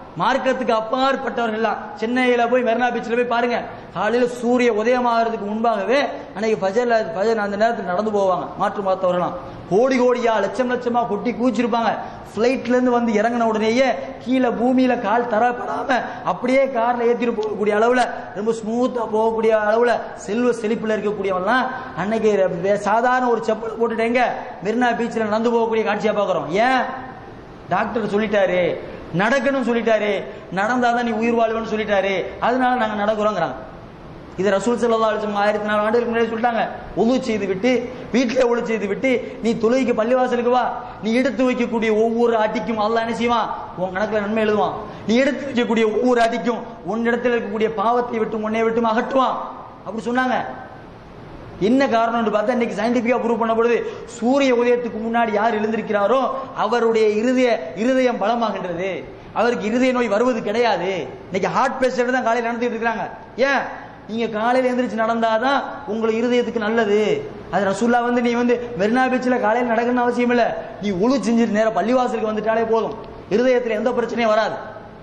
மார்க்கத்துக்கு அப்பாற்பட்டவர்கள்லாம் சென்னையில போய் மெரினா பீச்சில் போய் பாருங்க காலையில சூரிய உதயமாகிறதுக்கு முன்பாகவே அன்னைக்கு ஃபஜர்ல ஃபஜர் அந்த நேரத்தில் நடந்து போவாங்க மாற்று மதத்தவர்களாம் கோடி கோடியா லட்சம் லட்சமா கொட்டி கூச்சிருப்பாங்க ஃப்ளைட்ல இருந்து வந்து இறங்கின உடனேயே கீழே பூமியில கால் தரப்படாம அப்படியே கார்ல ஏத்திட்டு போகக்கூடிய அளவுல ரொம்ப ஸ்மூத்தா போகக்கூடிய அளவுல செல்வ செழிப்புல இருக்கக்கூடியவன்லாம் அன்னைக்கு வே- சாதாரண ஒரு செப்பல் போட்டுட்டேங்க மெரினா பீச்சில் நடந்து போகக்கூடிய காட்சியா பார்க்கறோம் ஏன் டாக்டர் சொல்லிட்டாரு நடக்கணும்னு சொல்லிட்டாரு நடந்தாதான் நீ உயிர் வாழ்வன்னு சொல்லிட்டாரு அதனால நாங்க நடக்கிறோங்கிறாங்க இது ரசூல் ஸல்லல்லாஹு அலைஹி வஸல்லம் ஆயிரத்தி நாலு ஆண்டுகளுக்கு முன்னாடி சொல்லிட்டாங்க ஒழு செய்து விட்டு வீட்டிலே ஒழு செய்து விட்டு நீ தொழுகைக்கு பள்ளிவாசலுக்கு வா நீ எடுத்து வைக்கக்கூடிய ஒவ்வொரு அடிக்கும் அல்லாஹ் என்ன செய்வான் உன் கணக்குல நன்மை எழுதுவான் நீ எடுத்து வைக்கக்கூடிய ஒவ்வொரு அடிக்கும் உன் இடத்துல இருக்கக்கூடிய பாவத்தை விட்டு உன்னை விட்டு அகற்றுவான் அப்படி சொன்னாங்க என்ன காரணம்னு பார்த்தா இன்னைக்கு சயின்டிபிக்கா ப்ரூவ் பண்ணப்படுது சூரிய உதயத்துக்கு முன்னாடி யார் எழுந்திருக்கிறாரோ அவருடைய இருதய இருதயம் பலமாகின்றது அவருக்கு இருதய நோய் வருவது கிடையாது இன்னைக்கு ஹார்ட் பேஷண்ட் தான் காலையில் நடந்துட்டு இருக்காங்க ஏன் நீங்க காலையில எந்திரிச்சு நடந்தாதான் உங்களுக்கு இருதயத்துக்கு நல்லது அது ரசூல்லா வந்து நீ வந்து மெரினா பீச்சில் காலையில் நடக்கணும்னு அவசியம் இல்லை நீ ஒழு செஞ்சுட்டு நேரம் பள்ளிவாசலுக்கு வந்துட்டாலே போதும் இருதயத்தில் எந்த பிரச்சனையும் வராது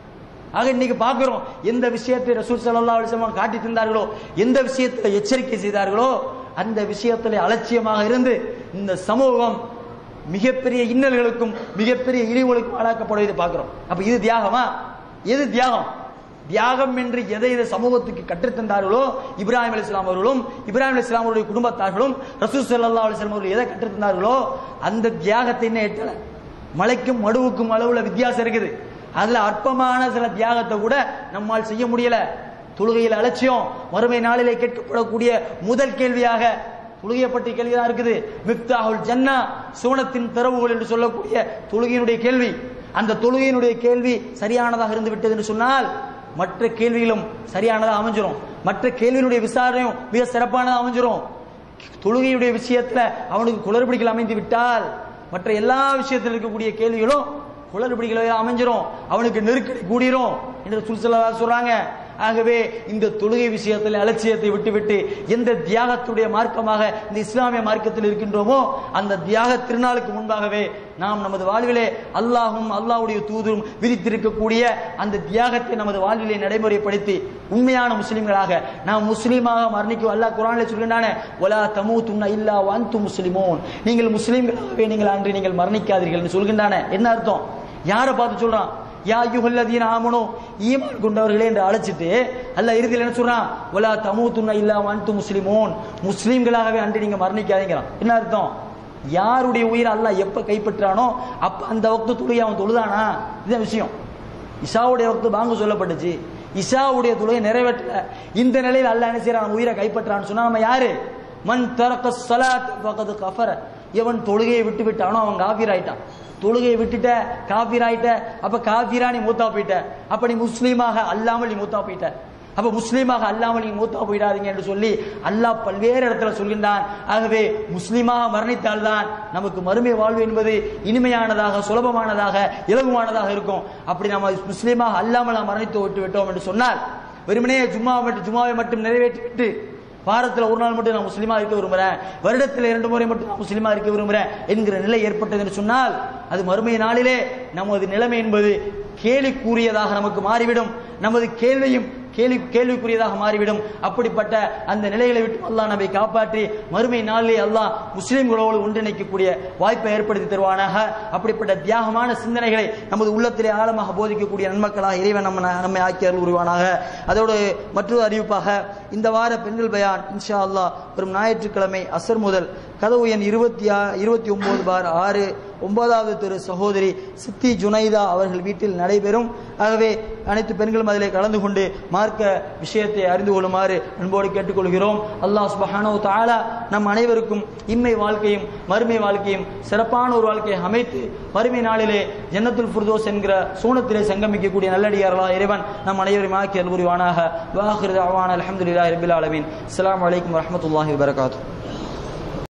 ஆக இன்னைக்கு பார்க்கிறோம் எந்த விஷயத்தை ரசூல் ஸல்லல்லாஹு அலைஹி வஸல்லம் காட்டி தந்தார்களோ எந்த விஷயத்துல எச்சரிக்கை செய்தார்களோ அந்த விஷயத்துல அலட்சியமாக இருந்து இந்த சமூகம் மிகப்பெரிய இன்னல்களுக்கும் மிகப்பெரிய இழிவுகளுக்கும் ஆளாக்கப்படுவதை பார்க்கிறோம் அப்ப இது தியாகமா எது தியாகம் தியாகம் என்று எதை இந்த சமூகத்துக்கு கற்றுத்தந்தார்களோ இப்ராஹிம் அலிஸ்லாம் அவர்களும் இப்ராஹிம் அலிஸ்லாம் அவருடைய குடும்பத்தார்களும் ரசூல் ஸல்லல்லாஹு அலைஹி வஸல்லம் அவர்கள் எதை கற்றுத்தந்தார்களோ அந்த தியாகத்தை இன்னும் எட்டல மலைக்கும் மடுவுக்கும் அளவுல வித்தியாசம் இருக்குது அதுல அற்பமான சில தியாகத்தை கூட நம்மால் செய்ய முடியல தொழுகையில் அலட்சியம் மறுமை நாளிலே கேட்கப்படக்கூடிய முதல் கேள்வியாக தொழுகையை பற்றி கேள்விதான் இருக்குது மிப்தாஹுல் ஜன்னா சுவனத்தின் திறவுகள் என்று சொல்லக்கூடிய தொழுகையினுடைய கேள்வி அந்த தொழுகையினுடைய கேள்வி சரியானதாக இருந்து விட்டது என்று சொன்னால் மற்ற கேள்விகளும் சரியானதாக அமைஞ்சிரும் மற்ற கேள்வியினுடைய விசாரணையும் மிக சிறப்பானதாக அமைஞ்சிரும் தொழுகையுடைய விஷயத்துல அவனுக்கு குளறுபடிகள் அமைந்து விட்டால் மற்ற எல்லா விஷயத்தில் இருக்கக்கூடிய கேள்விகளும் குளறுபடிகளை அமைஞ்சிரும் அவனுக்கு நெருக்கடி கூடிரும் என்று சுல்சலா சொல்றாங்க ஆகவே இந்த தொழுகை விஷயத்தில் அலட்சியத்தை விட்டுவிட்டு எந்த தியாகத்துடைய மார்க்கமாக இந்த இஸ்லாமிய மார்க்கத்தில் இருக்கின்றோமோ அந்த தியாக திருநாளுக்கு முன்பாகவே நாம் நமது வாழ்விலே அல்லாஹும் அல்லாஹ்வுடைய தூதரும் விதித்திருக்கக்கூடிய அந்த தியாகத்தை நமது வாழ்விலே நடைமுறைப்படுத்தி உண்மையான முஸ்லிம்களாக நாம் முஸ்லீமாக மரணிக்கும் அல்லாஹ் குரானில் சொல்கின்றானே ஒலா தமு துண்ண இல்லா வாந்து முஸ்லிமோன் நீங்கள் முஸ்லீம்களாகவே நீங்கள் அன்று நீங்கள் மரணிக்காதீர்கள் என்று சொல்கின்றானே என்ன அர்த்தம் யாரை பார்த்து சொல்றான் யா யுகல்லதீன ஆமனோ ஈமான் கொண்டவர்களே என்று அழைச்சிட்டு அல்ல இறுதியில் என்ன சொல்றான் ஒலா தமு துண்ண இல்லா வாந்து முஸ்லிமோன் முஸ்லீம்களாகவே அன்று நீங்க மரணிக்காதீங்கிறான் என்ன அர்த்தம் யாருடைய உயிரை அல்லாஹ் எப்ப கைப்பற்றானோ அப்ப அந்த வக்து தொழுகை அவன் தொழுதானா இதுதான் விஷயம் இஷாவுடைய வக்து பாங்கு சொல்லப்பட்டுச்சு இஷாவுடைய தொழுகை நிறைவேற்றல இந்த நிலையில் அல்லாஹ் என்ன செய்யறான் உயிரை கைப்பற்றான்னு சொன்னா நம்ம யாரு மன் தரக்க சலாத் பகது கஃபர எவன் தொழுகையை விட்டு விட்டானோ அவன் காபீர் ஆயிட்டான் தொழுகையை விட்டுட்ட காபீர் ஆயிட்ட அப்ப காபீரா நீ மூத்தா போயிட்ட அப்ப நீ முஸ்லீமாக அல்லாமல் நீ மூத்தா போயிட்ட அப்ப முஸ்லீமாக அல்லாமல் நீங்க மூத்தா போயிடாதீங்க என்று சொல்லி அல்லாஹ் பல்வேறு இடத்துல சொல்கின்றான் ஆகவே முஸ்லீமாக மரணித்தால்தான் நமக்கு மறுமை வாழ்வு என்பது இனிமையானதாக சுலபமானதாக இலகுவானதாக இருக்கும் அப்படி நம்ம முஸ்லீமாக அல்லாமல் நாம் மரணித்து விட்டு விட்டோம் என்று சொன்னால் வெறுமனே ஜும்மா மட்டும் ஜும்மாவை மட்டும் நிறைவேற்றி விட்டு வாரத்தில் ஒரு நாள் மட்டும் நான் முஸ்லீமா இருக்க விரும்புறேன் வருடத்தில் இரண்டு முறை மட்டும் நான் முஸ்லீமா இருக்க விரும்புறேன் என்கிற நிலை ஏற்பட்டது என்று சொன்னால் அது மறுமை நாளிலே நமது நிலைமை என்பது கேலிக்குரியதாக நமக்கு மாறிவிடும் நமது கேள்வியும் கேள்வி கேள்விக்குரியதாக மாறிவிடும் அப்படிப்பட்ட அந்த நிலைகளை விட்டு அல்லாஹ் நம்மை காப்பாற்றி மறுமை நாளிலே அல்லாஹ் முஸ்லிம்களோடு ஒன்றிணைக்கக்கூடிய வாய்ப்பை ஏற்படுத்தி தருவானாக அப்படிப்பட்ட தியாகமான சிந்தனைகளை நமது உள்ளத்திலே ஆழமாக போதிக்கக்கூடிய நன்மக்களாக இறைவன் நம்ம நம்மை ஆக்கி அருள் உருவானாக அதோடு மற்றொரு அறிவிப்பாக இந்த வார பெண்கள் பயான் இன்ஷா அல்லாஹ் வரும் ஞாயிற்றுக்கிழமை அசர் முதல் கதவு எண் இருபத்தி ஆ இருபத்தி ஒன்பது பார் ஆறு ஒன்பதாவது திரு சகோதரி சித்தி ஜுனைதா அவர்கள் வீட்டில் நடைபெறும் ஆகவே அனைத்து பெண்களும் அதிலே கலந்து கொண்டு மார்க்க விஷயத்தை அறிந்து கொள்ளுமாறு அன்போடு கேட்டுக்கொள்கிறோம் அல்லாஹ் சுபஹானோ தாலா நம் அனைவருக்கும் இம்மை வாழ்க்கையும் மறுமை வாழ்க்கையும் சிறப்பான ஒரு வாழ்க்கையை அமைத்து மறுமை நாளிலே ஜன்னத்துல் ஃபுர்தோஸ் என்கிற சூனத்திலே சங்கமிக்கக்கூடிய நல்லடியார்களா இறைவன் நம் அனைவரையும் ஆக்கி அல்புரிவானாக வாஹிர் அவான் அலமதுல்லாஹி ரபில் ஆலமீன் அஸ்ஸலாமு அலைக்கும் வரஹ்மத்துல்லாஹி வபரகாத்துஹு